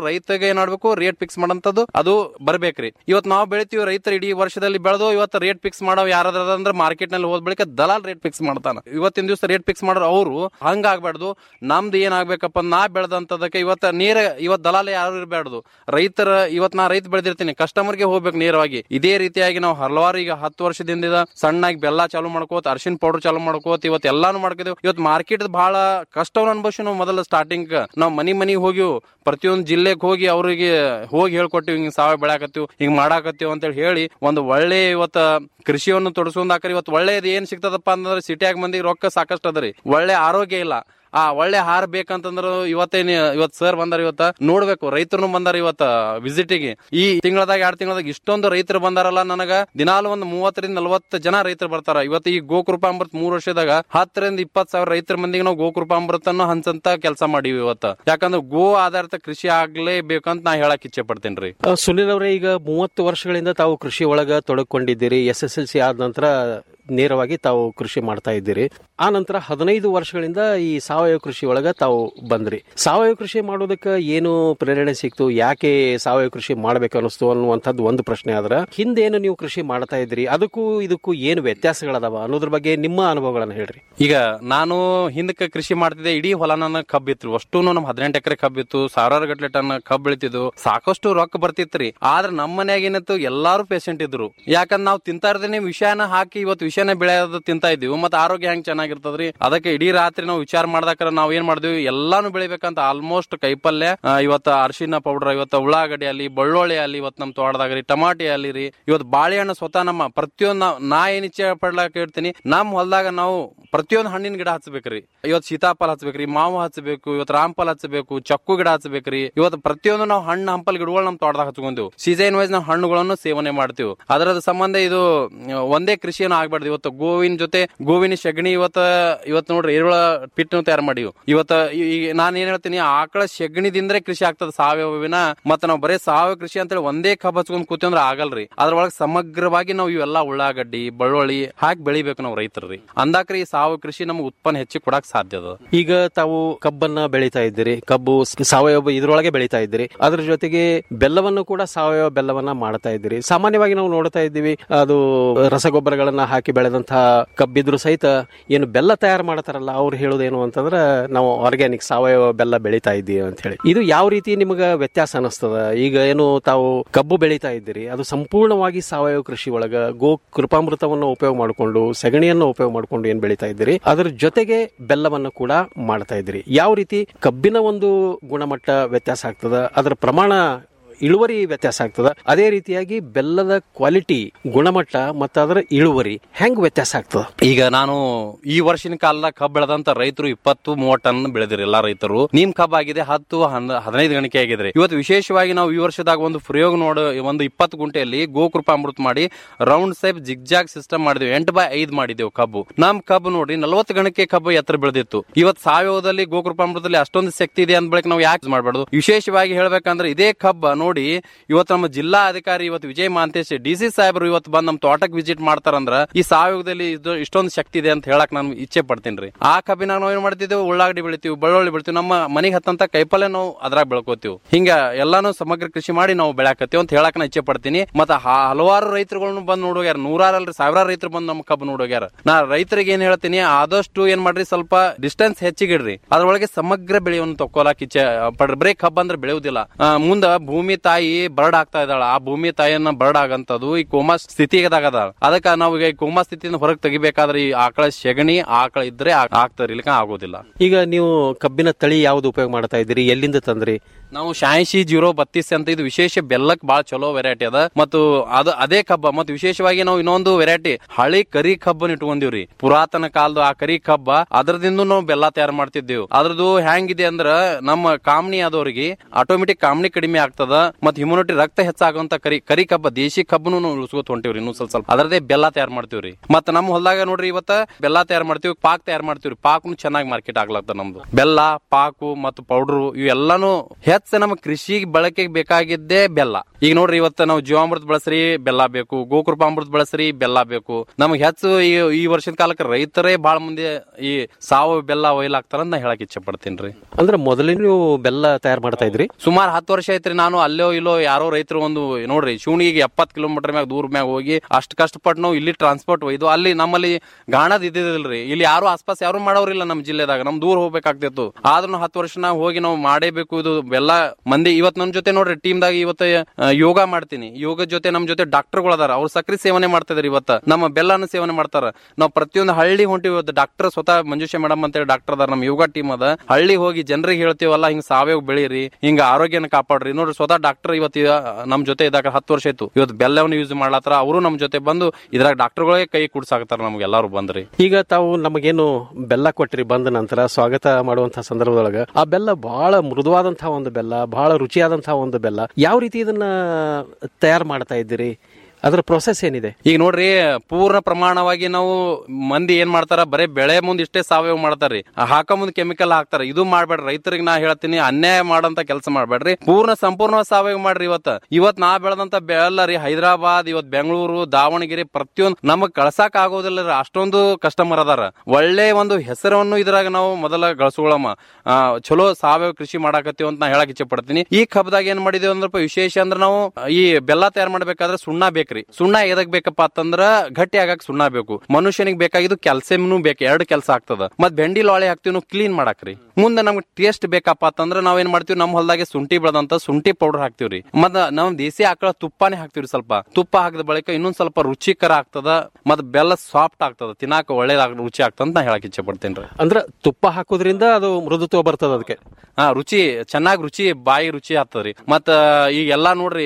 ಏನ್ ಮಾಡ್ಬೇಕು ರೇಟ್ ಫಿಕ್ಸ್ ಮಾಡಂತದ್ದು ಅದು ಬರ್ಬೇಕ್ರಿ ಇವತ್ತು ನಾವು ಬೆಳಿತೀವಿ ರೈತರು ಇಡೀ ವರ್ಷದಲ್ಲಿ ಬೆಳೆದು ಇವತ್ತು ರೇಟ್ ಫಿಕ್ಸ್ ಮಾಡೋ ಯಾರಾದ್ರ ಅಂದ್ರೆ ಮಾರ್ಕೆಟ್ ನಲ್ಲಿ ಹೋದ್ ಬಳಿಕ ದಲಾಲ್ ರೇಟ್ ಫಿಕ್ಸ್ ಮಾಡ್ತಾನ ಇವತ್ತಿನ ದಿವಸ ರೇಟ್ ಫಿಕ್ಸ್ ಮಾಡೋರು ಅವರು ಹಂಗ ಆಗ್ಬಾರ್ದು ನಮ್ದು ಏನ್ ಆಗ್ಬೇಕಪ್ಪ ನಾ ಬೆಳೆದಂತದಕ್ಕೆ ಇವತ್ತ ನೇರ ಇವತ್ ದಲಾಲ ಯಾರು ಇರಬಾರ್ದು ರೈತರ ಇವತ್ ನಾ ರೈತ ಬೆಳೆದಿರ್ತೀನಿ ಕಸ್ಟಮರ್ಗೆ ಹೋಗ್ಬೇಕು ನೇರವಾಗಿ ಇದೇ ರೀತಿಯಾಗಿ ನಾವು ಹಲವಾರು ಈಗ ಹತ್ತು ವರ್ಷದಿಂದ ಸಣ್ಣಾಗಿ ಬೆಲ್ಲ ಚಾಲು ಮಾಡ್ಕೋತ ಅರಿಶಿನ ಪೌಡರ್ ಚಾಲು ಮಾಡ್ಕೋತ ಇವತ್ತು ಎಲ್ಲಾನು ಮಾಡ್ಕೋತೀವಿ ಇವತ್ತು ಮಾರ್ಕೆಟ್ ಬಹಳ ಕಷ್ಟವನ್ನು ಅನುಭವಿಸಿ ನಾವು ಮೊದಲ ಸ್ಟಾರ್ಟಿಂಗ್ ನಾವು ಮನಿ ಮನಿಗೆ ಹೋಗಿ ಪ್ರತಿಯೊಂದು ಜಿಲ್ಲೆಗೆ ಹೋಗಿ ಅವ್ರಿಗೆ ಹೋಗಿ ಹೇಳ್ಕೊಟ್ಟಿವಿ ಹಿಂಗ್ ಸಾವಯವ ಬೆಳಾಕತ್ತೀವಿ ಹಿಂಗ್ ಮಾಡಾಕತ್ತೀವಿ ಅಂತೇಳಿ ಹೇಳಿ ಒಂದು ಒಳ್ಳೆ ಇವತ್ತ ಕೃಷಿಯನ್ನು ತೊಡಸ್ಕೊಂಡ್ ಇವತ್ತು ಒಳ್ಳೇದು ಏನ್ ಸಿಗ್ತದಪ್ಪ ಅಂತಂದ್ರೆ ಸಿಟಿಯಾಗ ಮಂದಿಗೆ ರೊಕ್ಕ ಸಾಕಷ್ಟು ಅದರಿ ಒಳ್ಳೆ ಆರೋಗ್ಯ ಇಲ್ಲ ಆ ಒಳ್ಳೆ ಆಹಾರ ಬೇಕಂತಂದ್ರ ಇವತ್ತೇನ್ ಇವತ್ ಸರ್ ಬಂದಾರ ಇವತ್ತ ನೋಡ್ಬೇಕು ರೈತರು ಬಂದಾರ ಇವತ್ತ ವಿಸಿಟಿಗೆ ಈ ತಿಂಗಳದಾಗ ಎರಡ್ ತಿಂಗಳದಾಗ ಇಷ್ಟೊಂದು ರೈತರು ಬಂದಾರಲ್ಲ ನನಗ ದಿನಾಲು ಒಂದು ಮೂವತ್ತರಿಂದ ನಲವತ್ತು ಜನ ರೈತರು ಬರ್ತಾರ ಇವತ್ತು ಈ ಗೋಕೃಪಾಮೃತ್ ಮೂರ್ ವರ್ಷದಾಗ ಹತ್ತರಿಂದ ಇಪ್ಪತ್ ಸಾವಿರ ರೈತರ ಮಂದಿಗೆ ನಾವು ಗೋಕೃಪಾಮೃತನ್ನು ಹಂಚಂತ ಕೆಲಸ ಮಾಡಿವಿ ಇವತ್ತ ಯಾಕಂದ್ರೆ ಗೋ ಆಧಾರಿತ ಕೃಷಿ ಆಗ್ಲೇಬೇಕಂತ ನಾ ಹೇಳಕ್ ಇಚ್ಛೆ ಪಡ್ತೇನೆ ರೀ ಆ, ಸುನಿಲ್ ಅವರೇ ಈಗ ಮೂವತ್ತು ವರ್ಷಗಳಿಂದ ತಾವು ಕೃಷಿ ಒಳಗ ತೊಡಕೊಂಡಿದ್ದೀರಿ ಎಸ್ ಎಸ್ ಎಲ್ ಸಿ ಆದ ನಂತರ ನೇರವಾಗಿ ತಾವು ಕೃಷಿ ಮಾಡ್ತಾ ಇದ್ದೀರಿ ಆ ನಂತರ ಹದಿನೈದು ವರ್ಷಗಳಿಂದ ಈ ಸಾವಯವ ಕೃಷಿ ಒಳಗ ತಾವು ಬಂದ್ರಿ ಸಾವಯವ ಕೃಷಿ ಮಾಡೋದಕ್ಕೆ ಏನು ಪ್ರೇರಣೆ ಸಿಕ್ತು ಯಾಕೆ ಸಾವಯವ ಕೃಷಿ ಮಾಡ್ಬೇಕು ಅನಿಸ್ತು ಅನ್ನುವಂಥದ್ದು ಒಂದು ಪ್ರಶ್ನೆ ಆದ್ರ ಹಿಂದೇನು ನೀವು ಕೃಷಿ ಮಾಡ್ತಾ ಇದ್ರಿ ಅದಕ್ಕೂ ಇದಕ್ಕೂ ಏನು ವ್ಯತ್ಯಾಸಗಳದಾವ ಅನ್ನೋದ್ರ ಬಗ್ಗೆ ನಿಮ್ಮ ಅನುಭವಗಳನ್ನ ಹೇಳ್ರಿ ಈಗ ನಾನು ಹಿಂದಕ್ಕೆ ಕೃಷಿ ಮಾಡ್ತಿದ್ದೆ ಇಡೀ ಹೊಲ ನನ್ನ ಕಬ್ಬಿತ್ತು ಅಷ್ಟು ನಮ್ ಹದಿನೆಂಟು ಎಕರೆ ಕಬ್ಬಿತ್ತು ಸಾವಿರಾರು ಗಟ್ಲೆ ಟನ್ ಕಬ್ಬು ಬೆಳಿತಿದ್ವು ಸಾಕಷ್ಟು ರೊಕ್ಕ ಬರ್ತಿತ್ರಿ ಆದ್ರೆ ನಮ್ಮ ಮನ್ಯಾಗ ಏನಿತ್ತು ಎಲ್ಲಾರು ಪೇಷಂಟ್ ಇದ್ರು ಯಾಕಂದ್ರೆ ನಾವು ತಿಂತಾ ಇರ್ದೇನೆ ವಿಷಯನ ಹಾಕಿ ಇವತ್ತು ವಿಷಯನ ಬೆಳೆಯೋದು ತಿಂತಾ ಇದ್ವಿ ಮತ್ತೆ ಆರೋಗ್ಯ ಹೆಂಗ್ ಚೆನ್ನಾಗಿರ್ತದ್ರಿ ಅದಕ್ಕೆ ಇಡೀ ರಾತ್ರಿ ನಾವು ವಿಚಾರ ಮಾಡ್ದಾಕ ನಾವ್ ಏನ್ ಮಾಡಿದ್ವಿ ಎಲ್ಲಾನು ಬೆಳಿಬೇಕಂತ ಆಲ್ಮೋಸ್ಟ್ ಕೈಪಲ್ಯ ಆ, ಇವತ್ತು ಅರಿಶಿನ ಪೌಡರ್ ಇವತ್ತು ಉಳ್ಳಾಗಡ್ಡಿ ಅಲ್ಲಿ ಬೆಳ್ಳುಳ್ಳಿ ಅಲ್ಲಿ ಇವತ್ತು ನಮ್ ತೋಟದಾಗ ರೀ ಟಮಾಟಿ ಅಲ್ಲಿ ರೀ ಇವತ್ತು ಬಾಳೆಹಣ್ಣು ಸ್ವತಃ ನಮ್ಮ ಪ್ರತಿಯೊಂದು ನಾವ್- ನಾ ಏನ್ ಇಚ್ಛೆ ಪಡ್ಲಾಕ ಹೇಳ್ತೀನಿ ನಮ್ ಹೊಲದಾಗ ನಾವು ಪ್ರತಿಯೊಂದು ಹಣ್ಣಿನ ಗಿಡ ಹಚ್ಬೇಕ್ರಿ ಇವತ್ತು ಸೀತಾಫಲ ಹಚ್ಬೇಕ್ರಿ ಮಾವು ಹಚ್ಚಬೇಕು ಇವತ್ತು ರಾಮ್ಫಲ ಹಚ್ಚಬೇಕು ಚಕ್ಕು ಗಿಡ ಹಚ್ಬೇಕ್ರಿ ಇವತ್ತು ಪ್ರತಿಯೊಂದು ನಾವು ಹಣ್ಣು ಹಂಪಲ್ ಗಿಡಗಳು ನಮ್ ತೋಟದಾಗ ಹಚ್ಕೊಂತೀವಿ ಸೀಸನ್ ವೈಸ್ ನಾವು ಹಣ್ಣುಗಳನ್ನು ಸೇವನೆ ಮಾಡ್ತೀವಿ ಅದರದ ಸಂಬಂಧ ಇದು ಆ, ಒಂದೇ ಕೃಷಿಯನ್ನು ಆಗ್ಬಾರ್ದು ಇವತ್ತು ಗೋವಿನ ಜೊತೆ ಗೋವಿನ ಸಗಣಿ ಇವತ್ತ ಇವತ್ತು ನೋಡ್ರಿ ಎರುಳ ಪಿಟ್ನು ತಯಾರು ಮಾಡಿವ್ ಇವತ್ತ ಈ- ಈಗ ನಾನು ಏನ್ ಹೇಳ್ತೀನಿ ಆಕಳ ಸಗಣಿದಿಂದ್ರೆ ಕೃಷಿ ಆಗ್ತದ ಸಾವಯವವಿನ ಮತ್ತ ನಾವು ಬರೀ ಸಾವಯವ ಕೃಷಿ ಅಂತೇಳಿ ಒಂದೇ ಕಬ್ಬ್ ಹಚ್ಕೊಂಡ್ ಕೂತೀವಂದ್ರ ಆಗಲ್ರಿ ಅದ್ರೊಳಗೆ ಸಮಗ್ರವಾಗಿ ನಾವು ಇವೆಲ್ಲ ಉಳ್ಳಾಗಡ್ಡಿ ಬೆಳ್ಳುಳ್ಳಿ ಹಾಕಿ ಬೆಳಿಬೇಕು ನಾವು ರೈತರ್ರಿ ಅಂದಾಕ್ರಿ ಈ ಸಾವಯವ ಕೃಷಿ ನಮ್ಗೆ ಉತ್ಪನ್ನ ಹೆಚ್ಚಿಗೆ ಕೊಡಕ್ ಸಾಧ್ಯ ಅದ ಈಗ ತಾವು ಕಬ್ಬನ್ನ ಬೆಳೀತಾ ಇದ್ದೀರಿ ಕಬ್ಬು ಸ- ಸಾವಯವ ಇದ್ರೊಳಗೆ ಬೆಳೀತಾ ಇದ್ದೀರಿ ಅದ್ರ ಜೊತೆಗೆ ಬೆಲ್ಲವನ್ನು ಕೂಡ ಸಾವಯವ ಬೆಲ್ಲವನ್ನ ಮಾಡ್ತಾ ಇದ್ದೀರಿ ಸಾಮಾನ್ಯವಾಗಿ ನಾವು ನೋಡ್ತಾ ಇದ್ದೀವಿ ಅದು ರಸಗೊಬ್ಬರಗಳನ್ನ ಹಾಕಿ ಬೆಳೆದಂತಹ ಕಬ್ಬಿದ್ರು ಸಹಿತ ಏನು ಬೆಲ್ಲ ತಯಾರು ಮಾಡ್ತಾರಲ್ಲ ಅವ್ರು ಹೇಳೋದೇನು ಅಂತಂದ್ರೆ ನಾವು ಆರ್ಗ್ಯಾನಿಕ್ ಸಾವಯವ ಬೆಲ್ಲ ಬೆಳೀತಾ ಇದ್ದೀವಿ ಅಂತ ಹೇಳಿ ಇದು ಯಾವ ರೀತಿ ನಿಮ್ಗೆ ವ್ಯತ್ಯಾಸ ಅನಿಸ್ತದ ಈಗ ಏನು ತಾವು ಕಬ್ಬು ಬೆಳೀತಾ ಇದ್ದೀರಿ ಅದು ಸಂಪೂರ್ಣವಾಗಿ ಸಾವಯವ ಕೃಷಿ ಒಳಗ ಗೋ ಕೃಪಾಮೃತವನ್ನು ಉಪಯೋಗ ಮಾಡಿಕೊಂಡು ಸಗಣಿಯನ್ನು ಉಪಯೋಗ ಮಾಡಿಕೊಂಡು ಏನ್ ಬೆಳೀತಾ ಇದ್ದೀರಿ ಅದ್ರ ಜೊತೆಗೆ ಬೆಲ್ಲವನ್ನು ಕೂಡ ಮಾಡ್ತಾ ಇದ್ದೀರಿ ಯಾವ ರೀತಿ ಕಬ್ಬಿನ ಒಂದು ಗುಣಮಟ್ಟ ವ್ಯತ್ಯಾಸ ಆಗ್ತದ ಅದರ ಪ್ರಮಾಣ ಇಳುವರಿ ವ್ಯತ್ಯಾಸ ಆಗ್ತದ ಅದೇ ರೀತಿಯಾಗಿ ಬೆಲ್ಲದ ಕ್ವಾಲಿಟಿ ಗುಣಮಟ್ಟ ಮತ್ತು ಅದರ ಇಳುವರಿ ಹೆಂಗ್ ವ್ಯತ್ಯಾಸ ಆಗ್ತದ ಈಗ ನಾನು ಈ ವರ್ಷಿನ ಕಾಲದಾಗ ಕಬ್ಬು ಬೆಳೆದಂತ ರೈತರು ಇಪ್ಪತ್ತು ಮೂವತ್ತು ಟನ್ ಬೆಳೆದಿರಿ ಎಲ್ಲಾ ರೈತರು ನಿಮ್ ಕಬ್ಬು ಆಗಿದೆ ಹತ್ತು ಹನ್ನ- ಹದಿನೈದು ಗಣಿಕೆ ಆಗಿದೆ ಇವತ್ತು ವಿಶೇಷವಾಗಿ ನಾವು ಈ ವರ್ಷದಾಗ ಒಂದು ಪ್ರಯೋಗ ನೋಡ ಒಂದು ಇಪ್ಪತ್ತು ಗುಂಟೆಯಲ್ಲಿ ಗೋಕೃಪಾ ಅಮೃತ ಮಾಡಿ ರೌಂಡ್ ಸೈಪ್ ಜಿಗ್ಜಾಗ್ ಸಿಸ್ಟಮ್ ಮಾಡಿದ್ವಿ ಎಂಟು ಬೈ ಐದ್ ಮಾಡಿದೆವು ಕಬ್ಬು ನಮ್ ಕಬ್ಬು ನೋಡ್ರಿ ನಲವತ್ತು ಗಣಕ್ಕೆ ಕಬ್ಬು ಎತ್ತರ ಬೆಳೆದಿತ್ತು ಇವತ್ತು ಸಾವಯವದಲ್ಲಿ ಗೋಕೃಪಾ ಅಮೃತದಲ್ಲಿ ಅಷ್ಟೊಂದು ಶಕ್ತಿ ಇದೆ ಅಂದ ಬಳಿಕ ನಾವು ಯಾಕೆ ಮಾಡಬಾರ್ದು ವಿಶೇಷವಾಗಿ ಹೇಳ್ಬೇಕಂದ್ರೆ ಇದೇ ಕಬ್ಬ ನೋಡಿ ಇವತ್ತು ನಮ್ಮ ಜಿಲ್ಲಾ ಅಧಿಕಾರಿ ಇವತ್ತು ವಿಜಯ್ ಮಾಂತೇಶ್ ಡಿ ಸಿ ಸಾಹೇಬರು ಇವತ್ತು ಬಂದು ನಮ್ಮ ತೋಟಕ್ಕೆ ವಿಸಿಟ್ ಮಾಡ್ತಾರಂದ್ರ ಈ ಸಾವಯವದಲ್ಲಿ ಇದು ಇಷ್ಟೊಂದು ಶಕ್ತಿ ಇದೆ ಅಂತ ಹೇಳಕ್ ನಾನು ಇಚ್ಛೆ ಪಡ್ತೀನಿ ರೀ ಆ ಕಬ್ಬಿನಾಗ ನಾವು ಏನ್ ಮಾಡ್ತಿದ್ದೇವೆ ಉಳ್ಳಾಗಡ್ಡಿ ಬೆಳಿತೀವಿ ಬೆಳ್ಳುಳ್ಳಿ ಬೆಳಿತೀವಿ ನಮ್ಮ ಮನೆಗೆ ಹತ್ತಂತ ಕೈಪಲ್ಯ ನಾವು ಅದ್ರಾಗ ಬೆಳ್ಕೋತೀವಿ ಹಿಂಗ ಎಲ್ಲಾನು ಸಮಗ್ರ ಕೃಷಿ ಮಾಡಿ ನಾವು ಬೆಳಕತ್ತೀವಿ ಅಂತ ಹೇಳಕ್ ನಾ ಇಚ್ಛೆ ಪಡ್ತೀನಿ ಮತ್ತ ಹ- ಹಲವಾರು ರೈತರುಗಳನ್ನು ಬಂದು ನೋಡೋಗ್ಯಾರ ನೂರಾರಲ್ರಿ ಸಾವಿರಾರು ರೈತರು ಬಂದು ನಮ್ಮ ಕಬ್ಬು ನೋಡೋಗ್ಯಾರ ನಾ ರೈತರಿಗೆ ಏನ್ ಹೇಳ್ತೀನಿ ಆದಷ್ಟು ಏನ್ ಮಾಡ್ರಿ ಸ್ವಲ್ಪ ಡಿಸ್ಟೆನ್ಸ್ ಹೆಚ್ಚಿಗಿಡ್ರಿ ಅದ್ರೊಳಗೆ ಸಮಗ್ರ ಬೆಳೆಯನ್ನು ತಕ್ಕೊಳಕ್ ಇಚ್ಛೆ ಪಡ್ರಿ ಬರೀ ಕಬ್ಬ ಅಂದ್ರೆ ಬೆಳೆಯುವುದಿಲ್ಲ ಆ, ಮುಂದ ಭೂಮಿ ತಾಯಿ ಬರ್ಡ್ ಆಗ್ತಾ ಇದ್ದಾಳ ಆ ಭೂಮಿ ತಾಯಿಯನ್ನ ಬರ್ಡ್ ಆಗಂತದು ಈ ಕೋಮಾ ಸ್ಥಿತಿಗದಾಗ ಅದಕ್ಕ ನಾವು ಈಗ ಈ ಕೋಮಾ ಸ್ಥಿತಿಯಿಂದ ಹೊರಗೆ ತೆಗಿಬೇಕಾದ್ರೆ ಈ ಆಕಳ ಸೆಗಣಿ ಆಕಳ ಇದ್ರೆ ಆ- ಆಗ್ತದೆ ಇಲ್ಲಿಕ ಆಗೋದಿಲ್ಲ ಈಗ ನೀವು ಕಬ್ಬಿನ ತಳಿ ಯಾವ್ದು ಉಪಯೋಗ ಮಾಡ್ತಾ ಇದ್ದೀರಿ ಎಲ್ಲಿಂದ ತಂದ್ರಿ ನಾವು ಶಾಯಿಸಿ ಜೀರೋ ಬತ್ತೀಸ್ ಅಂತ ಇದು ವಿಶೇಷ ಬೆಲ್ಲಕ್ ಬಾಳ ಚಲೋ ವೆರೈಟಿ ಅದ ಮತ್ತು ಅದು ಅದೇ ಕಬ್ಬ ಮತ್ತು ವಿಶೇಷವಾಗಿ ನಾವು ಇನ್ನೊಂದು ವೆರೈಟಿ ಹಳಿ ಕರಿ ಕಬ್ಬನ್ ಇಟ್ಕೊಂಡಿವ್ರಿ ಪುರಾತನ ಕಾಲದ ಆ ಕರಿ ಕಬ್ಬ ಅದ್ರದಿಂದ ನಾವು ಬೆಲ್ಲ ತಯಾರು ಮಾಡ್ತಿದ್ದೇವೆ ಅದ್ರದ್ದು ಹೆಂಗಿದೆ ಅಂದ್ರ ನಮ್ಮ ಕಾಮಣಿ ಆದವ್ರಿಗೆ ಆಟೋಮೆಟಿಕ್ ಕಾಮಣಿ ಕಡಿಮೆ ಆಗ್ತದ ಮತ್ತು ಹ್ಯುಮಿನಿಟಿ ರಕ್ತ ಹೆಚ್ಚಾಗುವಂತ ಕರಿ ಕರಿ ಕಬ್ಬ ದೇಶಿ ಕಬ್ಬನು ನಾವು ಉಳಿಸ್ಕೊತ ಹೊಂಟಿವ್ರಿ ಇನ್ನೂ ಸ್ವಲ್ಪ ಸ್ವಲ್ಪ ಅದರದೇ ಬೆಲ್ಲ ತಯಾರು ಮಾಡ್ತೀವ್ರಿ ಮತ್ತ ನಮ್ಮ ಹೊಲದಾಗ ನೋಡ್ರಿ ಇವತ್ತ ಬೆಲ್ಲ ತಯಾರು ಮಾಡ್ತೀವಿ ಪಾಕ್ ತಯಾರು ಮಾಡ್ತೀವ್ರಿ ಪಾಕ್ನು ಚೆನ್ನಾಗಿ ಮಾರ್ಕೆಟ್ ಆಗ್ಲತ್ತ ನಮ್ದು ಬೆಲ್ಲ ಪಾಕು ಮತ್ತು ಪೌಡ್ರು ಇವೆಲ್ಲಾನು ಹೆಚ್ಚ ನಮ್ಮ ಕೃಷಿ ಬಳಕೆಗೆ ಬೇಕಾಗಿದ್ದೇ ಬೆಲ್ಲ ಈಗ ನೋಡ್ರಿ ಇವತ್ತ ನಾವು ಜೀವಾಮೃತ ಬಳಸ್ರಿ ಬೆಲ್ಲ ಬೇಕು ಗೋಕೃಪಾಮೃತ ಬಳಸ್ರಿ ಬೆಲ್ಲ ಬೇಕು ನಮ್ಗೆ ಹೆಚ್ಚು ಈ ಈ ವರ್ಷದ ಕಾಲಕ್ಕೆ ರೈತರೇ ಬಾಳ ಮಂದಿ ಈ ಸಾವಯವ ಬೆಲ್ಲ ಒಯ್ಲಾಗ್ತಾರ ಅಂತ ನಾ ಹೇಳಕ್ ಇಚ್ಛೆ ಪಡ್ತೀನಿ ಅಂದ್ರೆ ಮೊದಲೇ ನೀವು ಬೆಲ್ಲ ತಯಾರು ಮಾಡ್ತಾ ಇದ್ರಿ ಸುಮಾರು ಹತ್ತು ವರ್ಷ ಐತ್ರಿ ನಾನು ಅಲ್ಲೋ ಇಲ್ಲೋ ಯಾರೋ ರೈತರು ಒಂದು ನೋಡ್ರಿ ಶಿವಣಿಗೆ ಎಪ್ಪತ್ ಕಿಲೋಮೀಟರ್ ಮ್ಯಾಗ ದೂರ ಮ್ಯಾಗ ಹೋಗಿ ಅಷ್ಟು ಕಷ್ಟಪಟ್ಟು ನಾವು ಇಲ್ಲಿ ಟ್ರಾನ್ಸ್ಪೋರ್ಟ್ ಒಯ್ದು ಅಲ್ಲಿ ನಮ್ಮಲ್ಲಿ ಗಾಣದ್ ಇದ್ದಿದಿಲ್ರಿ ಇಲ್ಲಿ ಯಾರು ಆಸ್ಪಾಸ್ ಯಾರು ಮಾಡೋರಿಲ್ಲ ನಮ್ಮ ಜಿಲ್ಲೆದಾಗ ನಮ್ ದೂರ ಹೋಗ್ಬೇಕಾಗ್ತಿತ್ತು ಆದ್ರೂ ಹತ್ತು ವರ್ಷ ನಾವು ಹೋಗಿ ನಾವು ಮಾಡೇಬೇಕು ಇದು ಬೆಲ್ಲ ಮಂದಿ ಇವತ್ ನನ್ನ ಜೊತೆ ನೋಡ್ರಿ ಟೀಮ್ದಾಗ ಇವತ್ತು ಆ, ಯೋಗ ಮಾಡ್ತೀನಿ ಯೋಗದ ಜೊತೆ ನಮ್ ಜೊತೆ ಡಾಕ್ಟರ್ಗಳು ಅದಾರ ಅವ್ರು ಸಕ್ರಿ ಸೇವನೆ ಮಾಡ್ತಿದಾರೆ ಇವತ್ತ ನಮ್ಮ ಬೆಲ್ಲನ ಸೇವನೆ ಮಾಡ್ತಾರ ನಾವು ಪ್ರತಿಯೊಂದು ಹಳ್ಳಿ ಹೊಂಟಿವಿ ಇವತ್ತು ಡಾಕ್ಟರ್ ಸ್ವತಃ ಮಂಜುಷ ಮೇಡಮ್ ಅಂತೇಳಿ ಡಾಕ್ಟರ್ ಅದಾರ ನಮ್ಮ ಯೋಗ ಟೀಮ್ ಅದ ಹಳ್ಳಿ ಹೋಗಿ ಜನರಿಗೆ ಹೇಳ್ತೀವಲ್ಲ ಹಿಂಗ್ ಸಾವಯವ ಬೆಳೀರಿ ಹಿಂಗ ಆರೋಗ್ಯನ ಕಾಪಾಡ್ರಿ ನೋಡ್ರಿ ಸ್ವತಃ ಡಾಕ್ಟರ್ ಇವತ್ತು ಇವ- ನಮ್ ಜೊತೆ ಇದ್ದಾಗ ಹತ್ತು ವರ್ಷ ಆಯ್ತು ಇವತ್ತು ಬೆಲ್ಲವನ್ನು ಯೂಸ್ ಮಾಡ್ಲತ್ತಾರ ಅವರು ನಮ್ ಜೊತೆ ಬಂದು ಇದ್ರಾಗ ಡಾಕ್ಟರ್ಗಳೇ ಕೈ ಕುಡ್ಸಾಕತ್ತಾರ ನಮ್ಗೆ ಎಲ್ಲಾರು ಬಂದ್ರಿ ಈಗ ತಾವು ನಮಗೇನು ಬೆಲ್ಲ ಕೊಟ್ಟಿರಿ ಬಂದ ನಂತರ ಸ್ವಾಗತ ಮಾಡುವಂತಹ ಸಂದರ್ಭದೊಳಗ ಆ ಬೆಲ್ಲ ಬಹಳ ಮೃದುವಾದಂತಹ ಒಂದು ಬೆಲ್ಲ ಬಹಳ ರುಚಿಯಾದಂತಹ ಒಂದು ಬೆಲ್ಲ ಯಾವ ರೀತಿ ಇದನ್ನ ತಯಾರು ಮಾಡ್ತಾ ಇದ್ದೀರಿ ಅದರ ಪ್ರೊಸೆಸ್ ಏನಿದೆ ಈಗ ನೋಡ್ರಿ ಪೂರ್ಣ ಪ್ರಮಾಣವಾಗಿ ನಾವು ಮಂದಿ ಏನ್ ಮಾಡ್ತಾರ ಬರೇ ಬೆಳೆ ಮುಂದ್ ಇಷ್ಟೇ ಸಾವಯವ ಮಾಡ್ತಾರ್ರಿ ಹಾಕ ಮುಂದ್ ಕೆಮಿಕಲ್ ಹಾಕ್ತಾರ ಇದು ಮಾಡ್ಬೇಡ್ರಿ ರೈತರಿಗೆ ನಾ ಹೇಳ್ತೀನಿ ಅನ್ಯಾಯ ಮಾಡಂತ ಕೆಲಸ ಮಾಡ್ಬೇಡ್ರಿ ಪೂರ್ಣ ಸಂಪೂರ್ಣ ಸಾವಯವ ಮಾಡ್ರಿ ಇವತ್ತ ಇವತ್ ನಾ ಬೆಳೆದಂತ ಬೆಲ್ಲ ರೀ ಹೈದರಾಬಾದ್ ಇವತ್ ಬೆಂಗಳೂರು ದಾವಣಗೆರೆ ಪ್ರತಿಯೊಂದು ನಮಗ್ ಕಳ್ಸಾಕ್ ಆಗೋದಿಲ್ಲ ರೀ ಅಷ್ಟೊಂದು ಕಸ್ಟಮರ್ ಅದಾರ ಒಳ್ಳೆ ಒಂದು ಹೆಸರನ್ನು ಇದ್ರಾಗ ನಾವು ಮೊದಲ ಗಳಿಸ್ಕೊಳ್ಳಮ್ಮ ಆ, ಚಲೋ ಸಾವಯವ ಕೃಷಿ ಮಾಡಾಕತ್ತೀವಿ ಅಂತ ನಾ ಹೇಳಕ್ ಇಚ್ಛೆ ಪಡ್ತೀನಿ ಈ ಕಬ್ದಾಗ ಏನ್ ಮಾಡಿದೀವಿ ಅಂದ್ರಪ್ಪ ವಿಶೇಷ ಅಂದ್ರೆ ನಾವು ಈ ಬೆಲ್ಲ ತಯಾರು ಮಾಡ್ಬೇಕಾದ್ರೆ ಸುಣ್ಣ ಬೇಕ್ರಿ ಸುಣ್ಣ ಎದಕ್ ಬೇಕಪ್ಪ ಅಂತಂದ್ರ ಗಟ್ಟಿ ಆಗಕ್ ಸುಣ್ಣ ಬೇಕು ಮನುಷ್ಯನಿಗೆ ಬೇಕಾಗಿದ್ದು ಕ್ಯಾಲ್ಸಿಯಂನು ಬೇಕು ಎರಡು ಕೆಲಸ ಆಗ್ತದ ಮತ್ ಬೆಂಡಿ ಲೋಳೆ ಹಾಕ್ತಿವಿ ನಾವು ಕ್ಲೀನ್ ಮಾಡಾಕ್ರಿ ಮುಂದೆ ನಮ್ಗೆ ಟೇಸ್ಟ್ ಬೇಕಪ್ಪ ಅಂತಂದ್ರ ನಾವ್ ಏನ್ ಮಾಡ್ತೀವಿ ನಮ್ಮ ಹೊಲದಾಗೆ ಶುಂಠಿ ಬೆಳೆದಂತ ಶುಂಠಿ ಪೌಡರ್ ಹಾಕ್ತಿವ್ರಿ ಮತ್ ನಾವ್ ದೇಸಿ ಆಕಳ ತುಪ್ಪನೇ ಹಾಕ್ತಿವ್ರಿ ಸ್ವಲ್ಪ ತುಪ್ಪ ಹಾಕಿದ ಬಳಿಕ ಇನ್ನೊಂದ್ ಸ್ವಲ್ಪ ರುಚಿಕರ ಆಗ್ತದ ಮತ್ ಬೆಲ್ಲ ಸಾಫ್ಟ್ ಆಗ್ತದ ತಿನ್ನಾಕ ಒಳ್ಳೇದಾಗ ರುಚಿ ಆಗ್ತದ ಅಂತ ನಾ ಹೇಳಕ್ ಇಚ್ಛೆ ಪಡ್ತೇನ್ರಿ ಅಂದ್ರೆ ತುಪ್ಪ ಹಾಕೋದ್ರಿಂದ ಅದು ಮೃದುತ್ವ ಬರ್ತದ ಅದಕ್ಕೆ ಹಾ ರುಚಿ ಚೆನ್ನಾಗಿ ರುಚಿ ಬಾಯಿ ರುಚಿ ಆಗ್ತದ್ರಿ ಮತ್ತ ಈಗ ಎಲ್ಲಾ ನೋಡ್ರಿ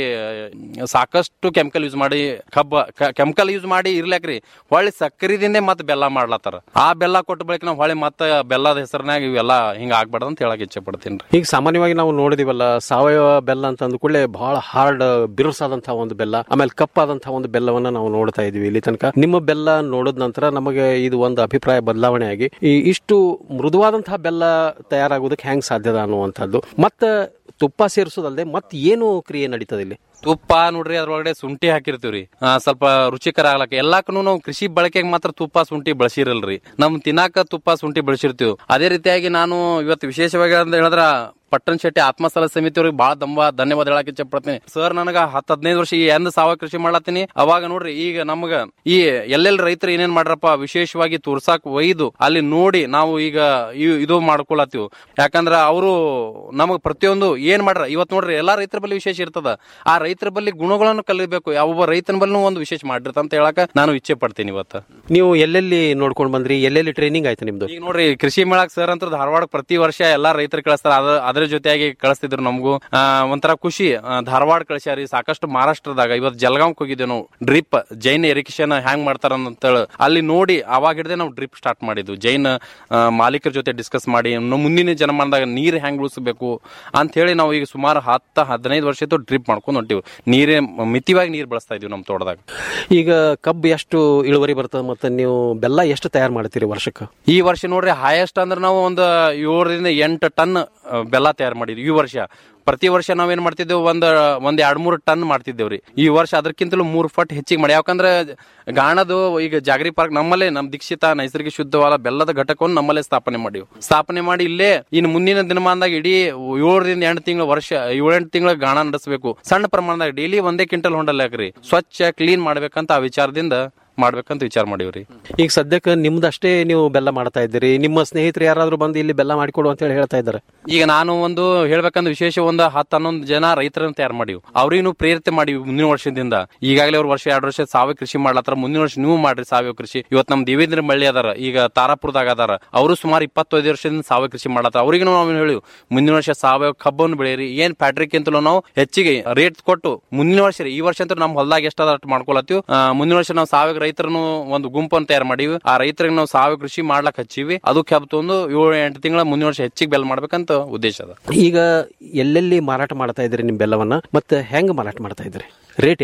ಸಾಕಷ್ಟು ಕೆಮಿಕಲ್ ಯೂಸ್ ಮಾಡಿ ಕಬ್ಬ ಕೆಮಿಕಲ್ ಯೂಸ್ ಮಾಡಿ ಇರ್ಲಾಕ್ರಿ ಹೊಳ್ಳಿ ಸಕ್ಕರಿದಿಂದೆ ಮತ್ತ ಬೆಲ್ಲ ಮಾಡ್ಲತ್ತಾರ ಆ ಬೆಲ್ಲ ಕೊಟ್ಟ ಬಳಿಕ ನಾವು ಹೊಳ್ಳಿ ಮತ್ತ ಬೆಲ್ಲದ ಹೆಸರಿನಾಗ ಇವೆಲ್ಲ ಹಿಂಗ ಆಗ್ಬಾರ್ದು ಅಂತ ಹೇಳಕ್ ಇಚ್ಛೆ ಪಡ್ತೀನಿ ಈಗ ಸಾಮಾನ್ಯವಾಗಿ ನಾವು ನೋಡಿದಿವಲ್ಲ ಸಾವಯವ ಬೆಲ್ಲ ಅಂತ ಅಂದ್ಕೂಡಲೇ ಬಹಳ ಹಾರ್ಡ್ ಬಿರುಸಾದಂತಹ ಒಂದು ಬೆಲ್ಲ ಆಮೇಲೆ ಕಪ್ಪಾದಂತಹ ಒಂದು ಬೆಲ್ಲವನ್ನ ನಾವು ನೋಡ್ತಾ ಇದೀವಿ ಇಲ್ಲಿ ತನಕ ನಿಮ್ಮ ಬೆಲ್ಲ ನೋಡಿದ ನಂತರ ನಮಗೆ ಇದು ಒಂದು ಅಭಿಪ್ರಾಯ ಬದಲಾವಣೆ ಆಗಿ ಈ ಇಷ್ಟು ಮೃದುವಾದಂತಹ ಬೆಲ್ಲ ತಯಾರಾಗೋದಕ್ಕೆ ಹೆಂಗ್ ಸಾಧ್ಯದ ಅನ್ನುವಂಥದ್ದು ಮತ್ತ ತುಪ್ಪ ಸೇರಿಸೋದಲ್ಲದೆ ಮತ್ ಏನು ಕ್ರಿಯೆ ನಡೀತದೆ ಇಲ್ಲಿ ತುಪ್ಪ ನೋಡ್ರಿ ಅದ್ರೊಳಗಡೆ ಶುಂಠಿ ಹಾಕಿರ್ತೀವ್ರಿ ಆ, ಸ್ವಲ್ಪ ರುಚಿಕರ ಆಗ್ಲಕ್ಕ ಎಲ್ಲಾಕನು ನಾವು ಕೃಷಿ ಬಳಕೆಗೆ ಮಾತ್ರ ತುಪ್ಪ ಶುಂಠಿ ಬಳಸಿರಲ್ರಿ ನಮ್ ತಿನ್ನಾಕ ತುಪ್ಪ ಶುಂಠಿ ಬಳಸಿರ್ತೀವಿ ಅದೇ ರೀತಿಯಾಗಿ ನಾನು ಇವತ್ತು ವಿಶೇಷವಾಗಿ ಅಂತ ಹೇಳಿದ್ರ ಪಟ್ಟಣ ಶೆಟ್ಟಿ ಆತ್ಮಸ್ಥಳ ಸಮಿತಿ ಅವ್ರಿಗೆ ಬಹಳ ದಂಬ ಧನ್ಯವಾದ ಹೇಳಕ್ ಇಚ್ಛೆ ಪಡ್ತೀನಿ ಸರ್ ನನಗ ಹತ್ತು ಹದಿನೈದು ವರ್ಷ ಈ ಎಂದ ಸಾವಯವ ಕೃಷಿ ಮಾಡ್ಲತ್ತೀನಿ ಅವಾಗ ನೋಡ್ರಿ ಈಗ ನಮಗ ಈ ಎಲ್ಲೆಲ್ಲಿ ರೈತರು ಏನೇನ್ ಮಾಡ್ರಪ್ಪ ವಿಶೇಷವಾಗಿ ತುರ್ಸಾಕ್ ಒಯ್ದು ಅಲ್ಲಿ ನೋಡಿ ನಾವು ಈಗ ಇ- ಇದು ಮಾಡ್ಕೊಳತ್ತೀವಿ ಯಾಕಂದ್ರ ಅವರು ನಮಗ್ ಪ್ರತಿಯೊಂದು ಏನ್ ಮಾಡ್ರ ಇವತ್ ನೋಡ್ರಿ ಎಲ್ಲಾ ರೈತರ ಬಳಿ ವಿಶೇಷ ಇರ್ತದ ಆ ರೈತರ ಬಳಿ ಗುಣಗಳನ್ನು ಕಲಿಬೇಕು ಯಾವ ರೈತನ ಬಲ್ಲಿ ಒಂದು ವಿಶೇಷ ಮಾಡಿರ್ತ ಅಂತ ಹೇಳಕ ನಾನು ಇಚ್ಛೆ ಪಡ್ತೀನಿ ಇವತ್ತು ನೀವು ಎಲ್ಲೆಲ್ಲಿ ನೋಡ್ಕೊಂಡ್ ಬಂದ್ರಿ ಎಲ್ಲೆಲ್ಲಿ ಟ್ರೈನಿಂಗ್ ಆಯ್ತು ನಿಮ್ದು ಈಗ ನೋಡ್ರಿ ಕೃಷಿ ಮೇಳಕ್ ಸರ್ ಅಂತ ಧಾರವಾಡ ಪ್ರತಿ ವರ್ಷ ಎಲ್ಲಾ ರೈತರು ಕಳಿಸ್ತಾರ ಅದ ಅದ್ರ ಜೊತೆಯಾಗಿ ಕಳಿಸ್ತಿದ್ರು ನಮಗೂ ಆ, ಒಂಥರ ಖುಷಿ ಆ, ಧಾರವಾಡ ಕಳಿಸ್ಯಾರಿ ಸಾಕಷ್ಟು ಮಹಾರಾಷ್ಟ್ರದಾಗ ಇವತ್ತು ಜಲಗಾಂವ್ ಹೋಗಿದ್ದೇವೆ ನಾವು ಡ್ರಿಪ್ ಜೈನ್ ಇರಿಗೇಷನ್ ಹ್ಯಾಂಗ್ ಮಾಡ್ತಾರ ಅಂತೇಳಿ ಅಲ್ಲಿ ನೋಡಿ ಅವಾಗ ಹಿಡ್ದೆ ನಾವು ಡ್ರಿಪ್ ಸ್ಟಾರ್ಟ್ ಮಾಡಿದ್ವು ಜೈನ್ ಆ, ಮಾಲೀಕರ ಜೊತೆ ಡಿಸ್ಕಸ್ ಮಾಡಿ ಇನ್ನು ಮುಂದಿನ ಜನಮಾನದಾಗ ನೀರ್ ಹೆಂಗ್ ಉಳಿಸಬೇಕು ಅಂತ ಹೇಳಿ ನಾವು ಈಗ ಸುಮಾರು ಹತ್ತ ಹದಿನೈದು ವರ್ಷ ಇತ್ತು ಡ್ರಿಪ್ ಮಾಡ್ಕೊಂಡು ಹೊಂಟಿವಿ ನೀರೇ ಮಿತಿವಾಗಿ ನೀರ್ ಬಳಸ್ತಾ ಇದೀವಿ ನಮ್ಮ ತೋಟದಾಗ ಈಗ ಕಬ್ಬು ಎಷ್ಟು ಇಳುವರಿ ಬರ್ತದೆ ಮತ್ತೆ ನೀವು ಬೆಲ್ಲ ಎಷ್ಟು ತಯಾರು ಮಾಡ್ತೀರಿ ವರ್ಷಕ್ಕೆ ಈ ವರ್ಷ ನೋಡ್ರಿ ಹೈಯೆಸ್ಟ್ ಅಂದ್ರೆ ನಾವು ಒಂದು ಏಳರಿಂದ ಎಂಟು ಟನ್ ಆ, ಬೆಲ್ಲ ತಯಾರು ಮಾಡಿದ್ವಿ ಈ ವರ್ಷ ಪ್ರತಿ ವರ್ಷ ನಾವೇನ್ ಮಾಡ್ತಿದ್ದೇವೆ ಒಂದ್ ಒಂದ್ ಎರಡ್ ಮೂರು ಟನ್ ಮಾಡ್ತಿದ್ದೇವ್ರಿ ಈ ವರ್ಷ ಅದಕ್ಕಿಂತಲೂ ಮೂರು ಪಟ್ ಹೆಚ್ಚಿಗೆ ಮಾಡಿ ಯಾಕಂದ್ರೆ ಗಾಣದು ಈಗ ಜಾಗರಿ ಪಾರ್ಕ್ ನಮ್ಮಲ್ಲೇ ನಮ್ ದೀಕ್ಷಿತ ನೈಸರ್ಗಿಕ ಶುದ್ಧವಾದ ಬೆಲ್ಲದ ಘಟಕವನ್ನು ನಮ್ಮಲ್ಲೇ ಸ್ಥಾಪನೆ ಮಾಡಿವಿ ಸ್ಥಾಪನೆ ಮಾಡಿ ಇಲ್ಲೇ ಇನ್ನು ಮುಂದಿನ ದಿನಮಾನದಾಗ ಇಡೀ ಏಳರಿಂದ ಎಂಟು ತಿಂಗಳ ವರ್ಷ ಏಳೆಂಟು ತಿಂಗಳ ಗಾಣ ನಡೆಸಬೇಕು ಸಣ್ಣ ಪ್ರಮಾಣದಾಗ ಡೈಲಿ ಒಂದೇ ಕ್ವಿಂಟಲ್ ಹೊಂಡಲ್ ಹಾಕ್ರಿ ಸ್ವಚ್ಛ ಕ್ಲೀನ್ ಮಾಡ್ಬೇಕಂತ ಆ ವಿಚಾರದಿಂದ ಮಾಡ್ಬೇಕಂತ ವಿಚಾರ ಮಾಡೀವ್ರಿ ಈಗ ಸದ್ಯಕ್ಕೆ ನಿಮ್ದಷ್ಟೇ ನೀವು ಬೆಲ್ಲ ಮಾಡ್ತಾ ಇದ್ದೀರಿ ನಿಮ್ಮ ಸ್ನೇಹಿತರು ಯಾರಾದ್ರೂ ಬಂದು ಇಲ್ಲಿ ಬೆಲ್ಲ ಮಾಡಿಕೊಡು ಅಂತ ಹೇಳಿ ಹೇಳ್ತಾ ಇದ್ದಾರೆ ಈಗ ನಾನು ಒಂದು ಹೇಳ್ಬೇಕಂದ್ರೆ ವಿಶೇಷ ಒಂದು ಹತ್ತು ಹನ್ನೊಂದು ಜನ ರೈತರನ್ನ ತಯಾರು ಮಾಡಿವಿ ಅವ್ರಿಗೂ ಪ್ರೇರಿತ ಮಾಡಿವಿ ಮುಂದಿನ ವರ್ಷದಿಂದ ಈಗಾಗಲೇ ಅವ್ರ ವರ್ಷ ಎರಡು ವರ್ಷ ಸಾವಯವ ಕೃಷಿ ಮಾಡ್ಲತ್ತಾರ ಮುಂದಿನ ವರ್ಷ ನೀವು ಮಾಡ್ರಿ ಸಾವಯವ ಕೃಷಿ ಇವತ್ತು ನಮ್ ದೇವೇಂದ್ರ ಮಳ್ಳಿ ಅದಾರ ಈಗ ತಾರಾಪುರದಾಗ ಅದಾರ ಅವರು ಸುಮಾರು ಇಪ್ಪತ್ತೈದು ವರ್ಷದಿಂದ ಸಾವಯವ ಕೃಷಿ ಮಾಡತ್ತಾರ ಅವ್ರಿಗೆ ನಾವು ಹೇಳಿವಿ ಮುಂದಿನ ವರ್ಷ ಸಾವಯವ ಕಬ್ಬನ್ನು ಬೆಳೆಯಿರಿ ಏನ್ ಫ್ಯಾಕ್ಟ್ರಿಕ್ ಅಂತಲೂ ನಾವು ಹೆಚ್ಚಿಗೆ ರೇಟ್ ಕೊಟ್ಟು ಮುಂದಿನ ವರ್ಷ ರೀ, ಈ ವರ್ಷ ಅಂತೂ ನಮ್ಮ ಹೊಲದಾಗ ಎಷ್ಟಾದ ಅಷ್ಟು ಮಾಡ್ಕೊಳತ್ತೀವಿ ಆ, ಮುಂದಿನ ವರ್ಷ ನಾವು ಸಾವಯವ ರೈತರನ್ನು ಒಂದು ಗುಂಪನ್ನು ತಯಾರು ಮಾಡೀವಿ ಆ ರೈತರಿಗೆ ನಾವು ಸಾವಯವ ಕೃಷಿ ಮಾಡ್ಲಕ್ ಹಚ್ಚಿವಿ ಅದು ಕಬ್ಬು ತಂದು ಏಳು ಎಂಟು ತಿಂಗಳ ಮುಂದಿನ ವರ್ಷ ಹೆಚ್ಚಿಗೆ ಬೆಲ್ ಮಾಡ್ಬೇಕಂತ ಉದ್ದೇಶ ಅದ ಈಗ ಎಲ್ಲೆಲ್ಲಿ ಮಾರಾಟ ಮಾಡ್ತಾ ಇದ್ದೀರಿ ನಿಮ್ ಬೆಲ್ಲವನ್ನ ಮತ್ತೆ ಹೆಂಗ್ ಮಾರಾಟ ಮಾಡ್ತಾ ಇದ್ದೀರಿ ರೇಟ್ ಏನದ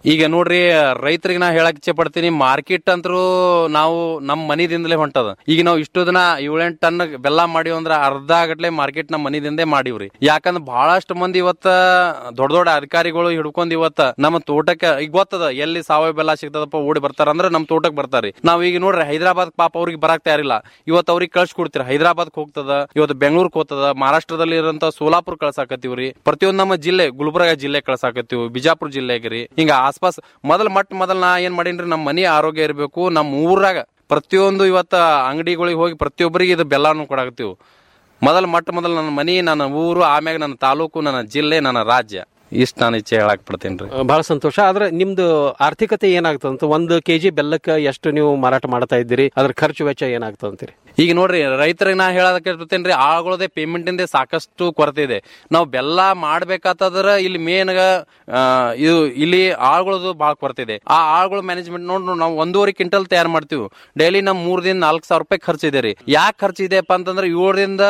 ಈಗ ನೋಡ್ರಿ ರೈತರಿಗೆ ನಾ ಹೇಳಕ್ ಇಚ್ಛೆ ಪಡ್ತೀನಿ ಮಾರ್ಕೆಟ್ ಅಂತರೂ ನಾವು ನಮ್ಮ ಮನಿದಿಂದಲೇ ಹೊಂಟದ ಈಗ ನಾವು ಇಷ್ಟು ದಿನ ಏಳೆಂಟು ಟನ್ ಬೆಲ್ಲ ಮಾಡಿವ್ ಅಂದ್ರ ಅರ್ಧ ಗಟ್ಲೆ ಮಾರ್ಕೆಟ್ ನಮ್ಮ ಮನಿದಿಂದೇ ಮಾಡಿವ್ರಿ ಯಾಕಂದ್ರ ಬಹಳಷ್ಟು ಮಂದಿ ಇವತ್ತ ದೊಡ್ಡ ದೊಡ್ಡ ಅಧಿಕಾರಿಗಳು ಹಿಡ್ಕೊಂಡ್ ಇವತ್ತ ನಮ್ಮ ತೋಟಕ್ಕೆ ಈಗ ಗೊತ್ತದ ಎಲ್ಲಿ ಸಾವಯವ ಬೆಲ್ಲ ಸಿಗ್ತದಪ್ಪ ಓಡಿ ಬರ್ತಾರ ಅಂದ್ರ ನಮ್ಮ ತೋಟಕ್ಕೆ ಬರ್ತಾರಿ ನಾವ್ ಈಗ ನೋಡ್ರಿ ಹೈದರಾಬಾದ್ ಪಾಪ ಅವ್ರಿಗೆ ಬರಕ್ ತಯಾರಿಲ್ಲ ಇವತ್ತು ಅವ್ರಿಗೆ ಕಳ್ಸಿ ಕೊಡ್ತೀರಿ ಹೈದರಾಬಾದ್ ಹೋಗ್ತದ ಇವತ್ತು ಬೆಂಗಳೂರಿಗೆ ಹೋಗ್ತದ ಮಹಾರಾಷ್ಟ್ರದಲ್ಲಿ ಇರೋಂತ ಸೋಲಾಪುರ್ ಕಳ್ಸಾಕತ್ತೀವ್ರಿ ಪ್ರತಿಯೊಂದು ನಮ್ಮ ಜಿಲ್ಲೆ ಗುಲ್ಬರ್ಗ ಜಿಲ್ಲೆ ಕಳ್ಸಾಕತ್ತೀವಿ ಬಿಜಾಪುರ ಜಿಲ್ಲೆಗೆ ರೀ ಹಿಂಗ ಆಸ್ಪಾಸ್ ಮೊದಲ್ ಮಟ್ ಮೊದಲ್ ನಾ ಏನ್ ಮಾಡೀನ್ರಿ ನಮ್ಮ ಮನಿ ಆರೋಗ್ಯ ಇರಬೇಕು ನಮ್ಮ ಊರಾಗ ಪ್ರತಿಯೊಂದು ಇವತ್ತ ಅಂಗಡಿಗಳಿಗೆ ಹೋಗಿ ಪ್ರತಿಯೊಬ್ಬರಿಗೆ ಇದು ಬೆಲ್ಲನು ಕೊಡಾಕತ್ತೀವಿ ಮೊದಲ ಮೊಟ್ಟ ಮೊದಲು ನನ್ನ ಮನಿ ನನ್ನ ಊರು ಆಮ್ಯಾಗ ನನ್ನ ತಾಲೂಕು ನನ್ನ ಜಿಲ್ಲೆ ನನ್ನ ರಾಜ್ಯ ಇಷ್ಟ ನಾನು ಇಚ್ಛೆ ಹೇಳಕ್ ಪಡ್ತೇನ್ರಿ ಬಹಳ ಸಂತೋಷ ಆದ್ರೆ ನಿಮ್ದು ಆರ್ಥಿಕತೆ ಏನಾಗ್ತದಂತ ಒಂದು ಕೆಜಿ ಬೆಲ್ಲಕ್ಕೆ ಎಷ್ಟು ನೀವು ಮಾರಾಟ ಮಾಡ್ತಾ ಇದ್ದೀರಿ ಅದ್ರ ಖರ್ಚು ವೆಚ್ಚ ಏನಾಗ್ತದಂತೀರಿ ಈಗ ನೋಡ್ರಿ ರೈತರಿಗೆ ನಾ ಹೇಳೋದಕ್ಕೆ ಇರ್ತೇನ್ರಿ ಆಳ್ಗಳದೇ ಪೇಮೆಂಟ್ ಇಂದ ಸಾಕಷ್ಟು ಕೊರತೆ ಇದೆ ನಾವು ಬೆಲ್ಲ ಮಾಡ್ಬೇಕಾತಂದ್ರ ಇಲ್ಲಿ ಮೇನ್ ಇದು ಇಲ್ಲಿ ಆಳ್ಗಳದು ಬಹಳ ಕೊರತೆ ಇದೆ ಆ ಆಳ್ಗಳ ಮ್ಯಾನೇಜ್ಮೆಂಟ್ ನೋಡ್ ನಾವು ಒಂದೂವರೆ ಕ್ವಿಂಟಲ್ ತಯಾರು ಮಾಡ್ತೀವಿ ಡೈಲಿ ನಮ್ ಮೂರದಿಂದ ನಾಲ್ಕು ಸಾವಿರ ರೂಪಾಯಿ ಖರ್ಚು ಇದೆ ರೀ ಯಾಕೆ ಖರ್ಚು ಇದೆಪ್ಪ ಅಂತಂದ್ರೆ ಏಳರಿಂದ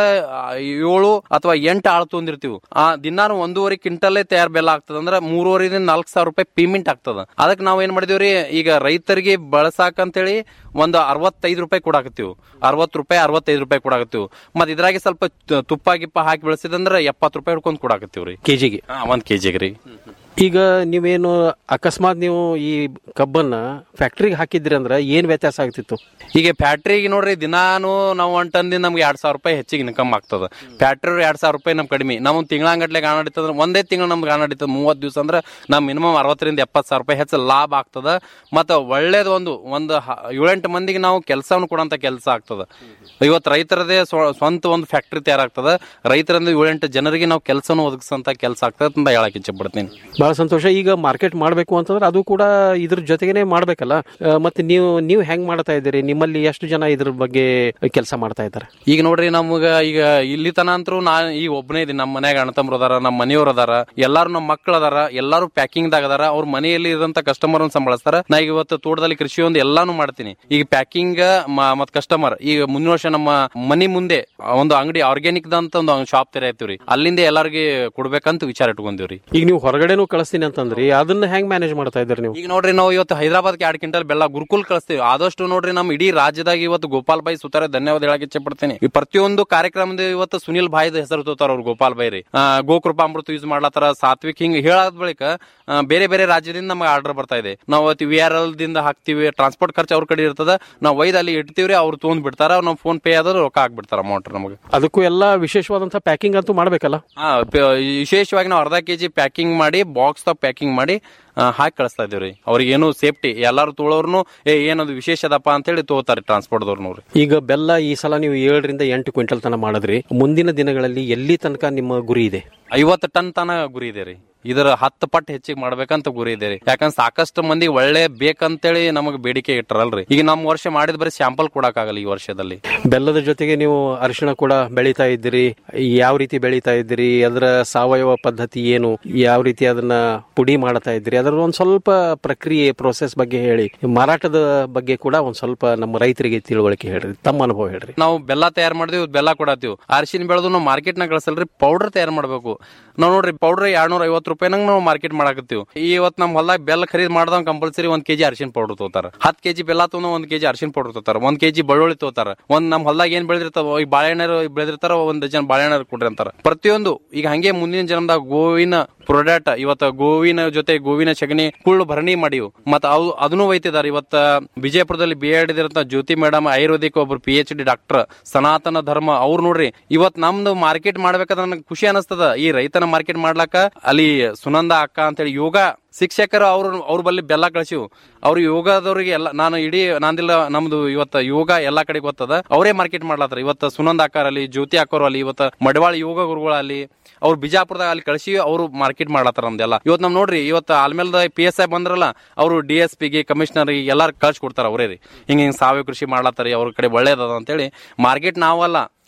ಏಳು ಅಥವಾ ಎಂಟು ಆಳು ತೊಂದಿರ್ತೀವಿ ಆ ದಿನಾನು ಒಂದೂವರೆ ಕ್ವಿಂಟಲ್ಲೇ ತಯಾರು ಬೆಲ್ಲ ಆಗ್ತದ ಅಂದ್ರೆ ಮೂರುವರೆದಿಂದ ನಾಲ್ಕು ಸಾವಿರ ರೂಪಾಯಿ ಪೇಮೆಂಟ್ ಆಗ್ತದ ಅದಕ್ಕೆ ನಾವು ಏನ್ ಮಾಡಿದೀವ್ರಿ ಈಗ ರೈತರಿಗೆ ಬಳಸಾಕಂತೇಳಿ ಒಂದು ಅರವತ್ತೈದು ರೂಪಾಯಿ ಕೊಡಾಕತ್ತೀವಿ ಅರವತ್ತು ರೂಪಾಯಿ ಅರವತ್ತೈದು ರೂಪಾಯಿ ಕೊಡಾಕತ್ತೀವಿ ಮತ್ ಇದ್ರಾಗೆ ಸ್ವಲ್ಪ ತ- ತುಪ್ಪ ಗಿಪ್ಪ ಹಾಕಿ ಬೆಳೆಸಿದಂದ್ರೆ ಎಪ್ಪತ್ತು ರೂಪಾಯಿ ಹಿಡ್ಕೊಂಡ್ ಕೊಡಾಕತ್ತೀವ್ರಿ ಕೆಜಿಗೆ ಒಂದ್ ಕೆಜಿಗೆ ರೀ ಈಗ ನೀವೇನು ಅಕಸ್ಮಾತ್ ನೀವು ಈ ಕಬ್ಬನ್ನ ಫ್ಯಾಕ್ಟ್ರಿಗೆ ಹಾಕಿದ್ರಿ ಅಂದ್ರೆ ಏನ್ ವ್ಯತ್ಯಾಸ ಆಗ್ತಿತ್ತು ಈಗ ಫ್ಯಾಕ್ಟ್ರಿಗೆ ನೋಡ್ರಿ ದಿನಾನು ನಾವು ಒಂದ್ ಟನ್ದಿಂದ ನಮ್ಗೆ ಎರಡ್ ಸಾವಿರ ರೂಪಾಯಿ ಹೆಚ್ಚಿಗೆ ಇನ್ಕಮ್ ಆಗ್ತದ ಫ್ಯಾಕ್ಟ್ರಿ ಎರಡ್ ಸಾವಿರ ರೂಪಾಯಿ ನಮ್ ಕಡಿಮೆ ನಾವು ತಿಂಗಳಂಗಟ್ಲೆ ಗಾಣ ನಡೀತದ ಒಂದೇ ತಿಂಗಳು ನಮ್ಗೆ ಗಾಣ ನಡೀತದ ಮೂವತ್ತು ದಿವಸ ಅಂದ್ರೆ ನಮ್ ಮಿನಿಮಮ್ ಅರವತ್ತರಿಂದ ಎಪ್ಪತ್ತು ಸಾವಿರ ರೂಪಾಯಿ ಹೆಚ್ಚು ಲಾಭ ಆಗ್ತದ ಮತ್ತೆ ಒಳ್ಳೇದು ಒಂದು ಒಂದು ಹ- ಏಳೆಂಟು ಮಂದಿಗೆ ನಾವು ಕೆಲಸವನ್ನು ಕೊಡೋಂತ ಕೆಲಸ ಆಗ್ತದ ಇವತ್ತು ರೈತರದೇ ಸ್ವ- ಸ್ವಂತ ಒಂದು ಫ್ಯಾಕ್ಟ್ರಿ ತಯಾರಾಗ್ತದ ರೈತರಿಂದ ಏಳೆಂಟು ಜನರಿಗೆ ನಾವು ಕೆಲಸನೂ ಒದಗಿಸಂತ ಕೆಲಸ ಆಗ್ತದ ಅಂತ ಹೇಳಕ್ ಇಚ್ಛೆ ಪಡ್ತೀನಿ ಬಹಳ ಸಂತೋಷ ಈಗ ಮಾರ್ಕೆಟ್ ಮಾಡಬೇಕು ಅಂತಂದ್ರೆ ಅದು ಕೂಡ ಇದ್ರ ಜೊತೆಗೇನೆ ಮಾಡ್ಬೇಕಲ್ಲ ಆ, ಮತ್ತೆ ನೀವು ನೀವು ಹೆಂಗ್ ಮಾಡ್ತಾ ಇದ್ದೀರಿ ನಿಮ್ಮಲ್ಲಿ ಎಷ್ಟು ಜನ ಇದ್ರ ಬಗ್ಗೆ ಕೆಲಸ ಮಾಡ್ತಾ ಇದ್ದಾರೆ ಈಗ ನೋಡ್ರಿ ನಮ್ಗ ಈಗ ಇಲ್ಲಿ ತನ ಅಂತರೂ ನಾ ಈಗ ಒಬ್ಬನೇ ಇದೀನಿ ನಮ್ಮ ಮನ್ಯಾಗ ಅಣ್ಣತಮ್ರು ಅದಾರ ನಮ್ಮ ಮನೆಯವ್ರು ಅದಾರ ಎಲ್ಲಾರು ನಮ್ಮ ಮಕ್ಳು ಅದಾರ ಎಲ್ಲಾರು ಪ್ಯಾಕಿಂಗ್ ದಾಗ ಅದಾರ ಅವ್ರ ಮನೆಯಲ್ಲಿ ಇರೋಂತ ಕಸ್ಟಮರ್ ಸಂಭಾಳಿಸ್ತಾರ ನಾ ಈಗ ಇವತ್ತು ತೋಟದಲ್ಲಿ ಕೃಷಿ ಒಂದು ಎಲ್ಲಾನು ಮಾಡ್ತೀನಿ ಈಗ ಪ್ಯಾಕಿಂಗ್ ಮತ್ ಕಸ್ಟಮರ್ ಈಗ ಮುಂದಿನ ವರ್ಷ ನಮ್ಮ ಮನಿ ಮುಂದೆ ಒಂದು ಅಂಗಡಿ ಆರ್ಗ್ಯಾನಿಕ್ ಅಂತ ಒಂದು ಶಾಪ್ ತೆರೆಯತ್ತೀವ್ರಿ ಅಲ್ಲಿಂದ ಎಲ್ಲಾರ್ಗಿ ಕೊಡ್ಬೇಕಂತ ವಿಚಾರ ಇಟ್ಕೊಂಡಿವ್ರಿ ಈಗ ನೀವು ಹೊರಗಡೆನೂ ಕಳಿಸ್ತೀನಿ ಅಂತಂದ್ರಿ ಅದನ್ನ ಹೆಂಗ್ ಮ್ಯಾನೇಜ್ ಮಾಡ್ತಾ ಇದ್ದೀರಿ ನೀವು ಈಗ ನೋಡ್ರಿ ನಾವು ಇವತ್ತು ಹೈದರಾಬಾದ್ಗೆ ಎರಡು ಕ್ವಿಂಟಲ್ ಬೆಲ್ಲ ಗುರುಕುಲ್ ಕಳಿಸ್ತೀವಿ ಆದಷ್ಟು ನೋಡ್ರಿ ನಮ್ಮ ಇಡೀ ರಾಜ್ಯದಾಗ ಇವತ್ತು ಗೋಪಾಲ್ ಬಾಯಿ ಸುತ್ತಾರೆ ಧನ್ಯವಾದ ಹೇಳಕ್ ಇಚ್ಛೆ ಪಡ್ತೀನಿ ಈ ಪ್ರತಿಯೊಂದು ಕಾರ್ಯಕ್ರಮದ ಇವತ್ತು ಸುನಿಲ್ ಭಾಯ್ದ ಹೆಸರು ತೋತಾರ ಅವ್ರು ಗೋಪಾಲ್ ಬಾಯಿ ರೀ ಆ, ಗೋಕೃಪಾಮೃತ ಯೂಸ್ ಮಾಡ್ಲತ್ತಾರ ಸಾತ್ವಿಕ್ ಹಿಂಗ್ ಹೇಳಾದ ಬಳಿಕ ಆ, ಬೇರೆ ಬೇರೆ ರಾಜ್ಯದಿಂದ ನಮಗೆ ಆರ್ಡರ್ ಬರ್ತಾ ಇದೆ ನಾವು ಅವತ್ತು ವಿ ಆರ್ ಎಲ್ ದಿಂದ ಹಾಕ್ತಿವಿ ಟ್ರಾನ್ಸ್ಪೋರ್ಟ್ ಖರ್ಚು ಅವ್ರ ಕಡೆ ಇರ್ತದ ನಾವು ಒಯ್ದು ಅಲ್ಲಿ ಇಡ್ತೀವ್ರಿ ಅವ್ರು ತೊಗೊಂಡ್ ಬಿಡ್ತಾರ ನಾವು ಫೋನ್ ಪೇ ಆದ್ರೆ ರೊಕ್ಕ ಹಾಕ್ಬಿಡ್ತಾರ ಅಮೌಂಟ್ ನಮಗೆ ಅದಕ್ಕೂ ಎಲ್ಲ ವಿಶೇಷವಾದಂತ ಪ್ಯಾಕಿಂಗ್ ಅಂತೂ ಮಾಡ್ಬೇಕಲ್ಲ ಹಾ ಪ- ವಿಶೇಷವಾಗಿ ನಾವು ಅರ್ಧ ಕೆಜಿ ಪ್ಯಾಕಿಂಗ್ ಮಾಡಿ ಬಾಕ್ಸ್ ಪ್ಯಾಕಿಂಗ್ ಮಾಡಿ ಆ, ಹಾಕಿ ಕಳಿಸ್ತಾ ಇದೀವ್ರಿ ಅವ್ರಿಗೆ ಏನು ಸೇಫ್ಟಿ ಎಲ್ಲಾರು ತೊಳೋರ್ನು ಏ ಏನದು ವಿಶೇಷ ಅದಪ್ಪ ಅಂತೇಳಿ ತಗೋತಾರೆ ಟ್ರಾನ್ಸ್ಪೋರ್ಟ್ದವ್ರು ಈಗ ಬೆಲ್ಲ ಈ ಸಲ ನೀವು ಏಳರಿಂದ ಎಂಟು ಕ್ವಿಂಟಲ್ ತನ ಮಾಡಿದ್ರಿ ಮುಂದಿನ ದಿನಗಳಲ್ಲಿ ಎಲ್ಲಿ ತನಕ ನಿಮ್ಮ ಗುರಿ ಇದೆ ಐವತ್ತು ಟನ್ ತನ ಗುರಿ ಇದೆ ರೀ ಇದರ ಹತ್ತು ಪಟ್ಟು ಹೆಚ್ಚಿಗೆ ಮಾಡ್ಬೇಕಂತ ಗುರಿ ಇದೆ ರೀ ಯಾಕಂದ್ರೆ ಸಾಕಷ್ಟು ಮಂದಿ ಒಳ್ಳೆ ಬೇಕಂತೇಳಿ ನಮಗೆ ಬೇಡಿಕೆ ಇಟ್ಟರಲ್ರಿ ಈಗ ನಮ್ಮ ವರ್ಷ ಮಾಡಿದ ಬರೀ ಸ್ಯಾಂಪಲ್ ಕೊಡಕ್ಕಾಗಲ್ಲ ಈ ವರ್ಷದಲ್ಲಿ ಬೆಲ್ಲದ ಜೊತೆಗೆ ನೀವು ಅರಿಶಿಣ ಕೂಡ ಬೆಳೀತಾ ಇದ್ದೀರಿ ಯಾವ ರೀತಿ ಬೆಳೀತಾ ಇದ್ದೀರಿ ಅದರ ಸಾವಯವ ಪದ್ಧತಿ ಏನು ಯಾವ ರೀತಿ ಅದನ್ನ ಪುಡಿ ಮಾಡ್ತಾ ಇದ್ದೀರಿ ಅದರ ಒಂದ್ ಸ್ವಲ್ಪ ಪ್ರಕ್ರಿಯೆ ಪ್ರೋಸೆಸ್ ಬಗ್ಗೆ ಹೇಳಿ ಮಾರಾಟದ ಬಗ್ಗೆ ಕೂಡ ಒಂದ್ ಸ್ವಲ್ಪ ನಮ್ಮ ರೈತರಿಗೆ ತಿಳುವಳಿಕೆ ಹೇಳ್ರಿ ತಮ್ಮ ಅನುಭವ ಹೇಳ್ರಿ ನಾವು ಬೆಲ್ಲ ತಯಾರು ಮಾಡಿದ್ವಿ ಬೆಲ್ಲ ಕೊಡತ್ತೀವಿ ಅರಿಶಿನ ಬೆಳೆದು ನಾವು ಮಾರ್ಕೆಟ್ ನಾಗ ಕಳಿಸಲ್ರಿ ಪೌಡರ್ ತಯಾರು ಮಾಡ್ಬೇಕು ನಾವು ನೋಡ್ರಿ ಪೌಡರ್ ಎರಡ್ನೂರ ಐವತ್ತು ರೂಪಾಯಿನಾಗ ನಾವು ಮಾರ್ಕೆಟ್ ಮಾಡಾಕತ್ತೀವಿ ಇವತ್ತು ನಮ್ಮ ಹೊಲದಾಗ ಬೆಲ್ಲ ಖರೀದಿ ಮಾಡ್ದವ್ ಕಂಪಲ್ಸರಿ ಒಂದ್ ಕೆಜಿ ಅರಿಶಿನ ಪೌಡರ್ ತಗೋತಾರ ಹತ್ತು ಕೆಜಿ ಬೆಲ್ಲ ತೊಗೊಂಡು ಒಂದ್ ಕೆಜಿ ಅರಿಶಿನ ಪೌಡರ್ ತಗೋತಾರ ಒಂದ್ ಕೆಜಿ ಬೆಳ್ಳುಳ್ಳಿ ತಗೋತಾರ ಒಂದ್ ನಮ್ಮ ಹೊಲದಾಗ ಏನ್ ಬೆಳೆದಿರ್ತಾವ ಈ ಬಾಳೆಹಣ್ಣು ಬೆಳೆದಿರ್ತಾರ ಒಂದ್ ಜನ ಬಾಳೆಹಣ್ಣು ಕೊಡ್ರಿ ಅಂತಾರ ಪ್ರತಿಯೊಂದು ಈಗ ಹಂಗೆ ಮುಂದಿನ ಜನ್ಮದಾಗ ಗೋವಿನ ಪ್ರಾಡಕ್ಟ್ ಇವತ್ತ ಗೋವಿನ ಜೊತೆ ಗೋವಿನ ಸಗಣಿ ಕುಳ್ಳು ಭರಣಿ ಮಾಡಿವು ಮತ್ತ ಅವು ಅದನ್ನು ಒಯ್ತಿದಾರೆ ಇವತ್ತ ವಿಜಯಪುರದಲ್ಲಿ ಬಿ ಎಡ್ ಇದಿರಂತ ಜ್ಯೋತಿ ಮೇಡಮ್ ಆಯುರ್ವೇದಿಕ್ ಒಬ್ರು ಪಿ ಎಚ್ ಡಿ ಡಾಕ್ಟರ್ ಸನಾತನ ಧರ್ಮ ಅವ್ರು ನೋಡ್ರಿ ಇವತ್ ನಮ್ದು ಮಾರ್ಕೆಟ್ ಮಾಡ್ಬೇಕಾದ್ರೆ ನನಗೆ ಖುಷಿ ಅನಿಸ್ತದ ಈ ರೈತನ ಮಾರ್ಕೆಟ್ ಮಾಡ್ಲಾಕ ಅಲ್ಲಿ ಸುನಂದ ಅಕ್ಕ ಅಂತೇಳಿ ಯೋಗ ಶಿಕ್ಷಕರು ಅವ್ರ ಅವ್ರ ಬಲ್ಲಿ ಬೆಲ್ಲ ಕಳಿಸಿವು ಅವ್ರು ಯೋಗದವ್ರಿಗೆ ಎಲ್ಲ ನಾನು ಇಡೀ ನಂದಿಲ್ಲ ನಮ್ದು ಇವತ್ತ ಯೋಗ ಎಲ್ಲಾ ಕಡೆ ಗೊತ್ತದ ಅವರೇ ಮಾರ್ಕೆಟ್ ಮಾಡ್ಲತ್ತಾರ ಇವತ್ತ ಸುನಂದ ಅಕ್ಕಾರ ಅಲ್ಲಿ ಜ್ಯೋತಿ ಅಕ್ಕೋರು ಅಲ್ಲಿ ಇವತ್ತ ಮಡವಾಳ ಯೋಗ ಗುರುಗಳು ಅಲ್ಲಿ ಅವ್ರು ಬಿಜಾಪುರದಾಗ ಅಲ್ಲಿ ಕಳಿಸಿ ಅವರು ಮಾರ್ಕೆಟ್ ಮಾಡ್ಲತ್ತಾರ ನಮ್ದೆಲ್ಲ ಇವತ್ತು ನಮ್ ನೋಡ್ರಿ ಇವತ್ತು ಆಲ್ಮೇಲ್ದ ಪಿ ಎಸ್ ಐ ಬಂದ್ರಲ್ಲ ಅವರು ಡಿ ಎಸ್ ಪಿಗೆ ಕಮಿಷನರ್ ಎಲ್ಲಾರು ಕಳ್ಸಿ ಕೊಡ್ತಾರ ಅವರೇ ರೀ ಹಿಂಗ ಹಿಂಗ್ ಸಾವಯವ ಕೃಷಿ ಮಾಡ್ಲತ್ತಾರ ಅವ್ರ ಕಡೆ ಒಳ್ಳೇದದ ಅಂತೇಳಿ ಮಾರ್ಕೆಟ್ ನಾವಲ್ಲ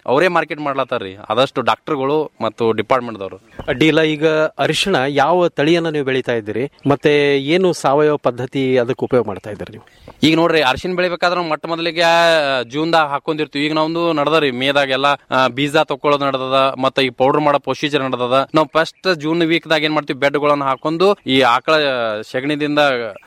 ಅವರೇ ಮಾರ್ಕೆಟ್ ಮಾಡ್ಲತ್ತಾರ್ರಿ ಆದಷ್ಟು ಡಾಕ್ಟರ್ಗಳು ಮತ್ತು ಡಿಪಾರ್ಟ್ಮೆಂಟ್ದವರು ಅಡ್ಡಿಲ್ಲ ಈಗ ಅರಿಶಿಣ ಯಾವ ತಳಿಯನ್ನ ನೀವು ಬೆಳೀತಾ ಇದ್ದೀರಿ ಮತ್ತೆ ಏನು ಸಾವಯವ ಪದ್ಧತಿ ಅದಕ್ಕೆ ಉಪಯೋಗ ಮಾಡ್ತಾ ಇದ್ದೀರಿ ನೀವು ಈಗ ನೋಡ್ರಿ ಅರಿಶಿನ ಬೆಳಿಬೇಕಾದ್ರೆ ನಾವು ಮೊಟ್ಟ ಮೊದಲಿಗೆ ಜೂನ್ದಾಗ ಹಾಕೊಂಡಿರ್ತೀವಿ ಈಗ ನಾವೊಂದು ನಡ್ದರಿ ಮೇದಾಗೆಲ್ಲ ಆ, ಬೀಜ ತಕೊಳ್ಳೋದು ನಡ್ದದ ಮತ್ತೆ ಈ ಪೌಡರ್ ಮಾಡೋ ಪ್ರೊಸೀಜರ್ ನಡ್ದದ ನಾವು ಫಸ್ಟ್ ಜೂನ್ ವೀಕ್ ದಾಗ ಏನ್ ಮಾಡ್ತೀವಿ ಬೆಡ್ಗಳನ್ನ ಹಾಕೊಂಡು ಈ ಆಕಳ ಸೆಗಣಿದಿಂದ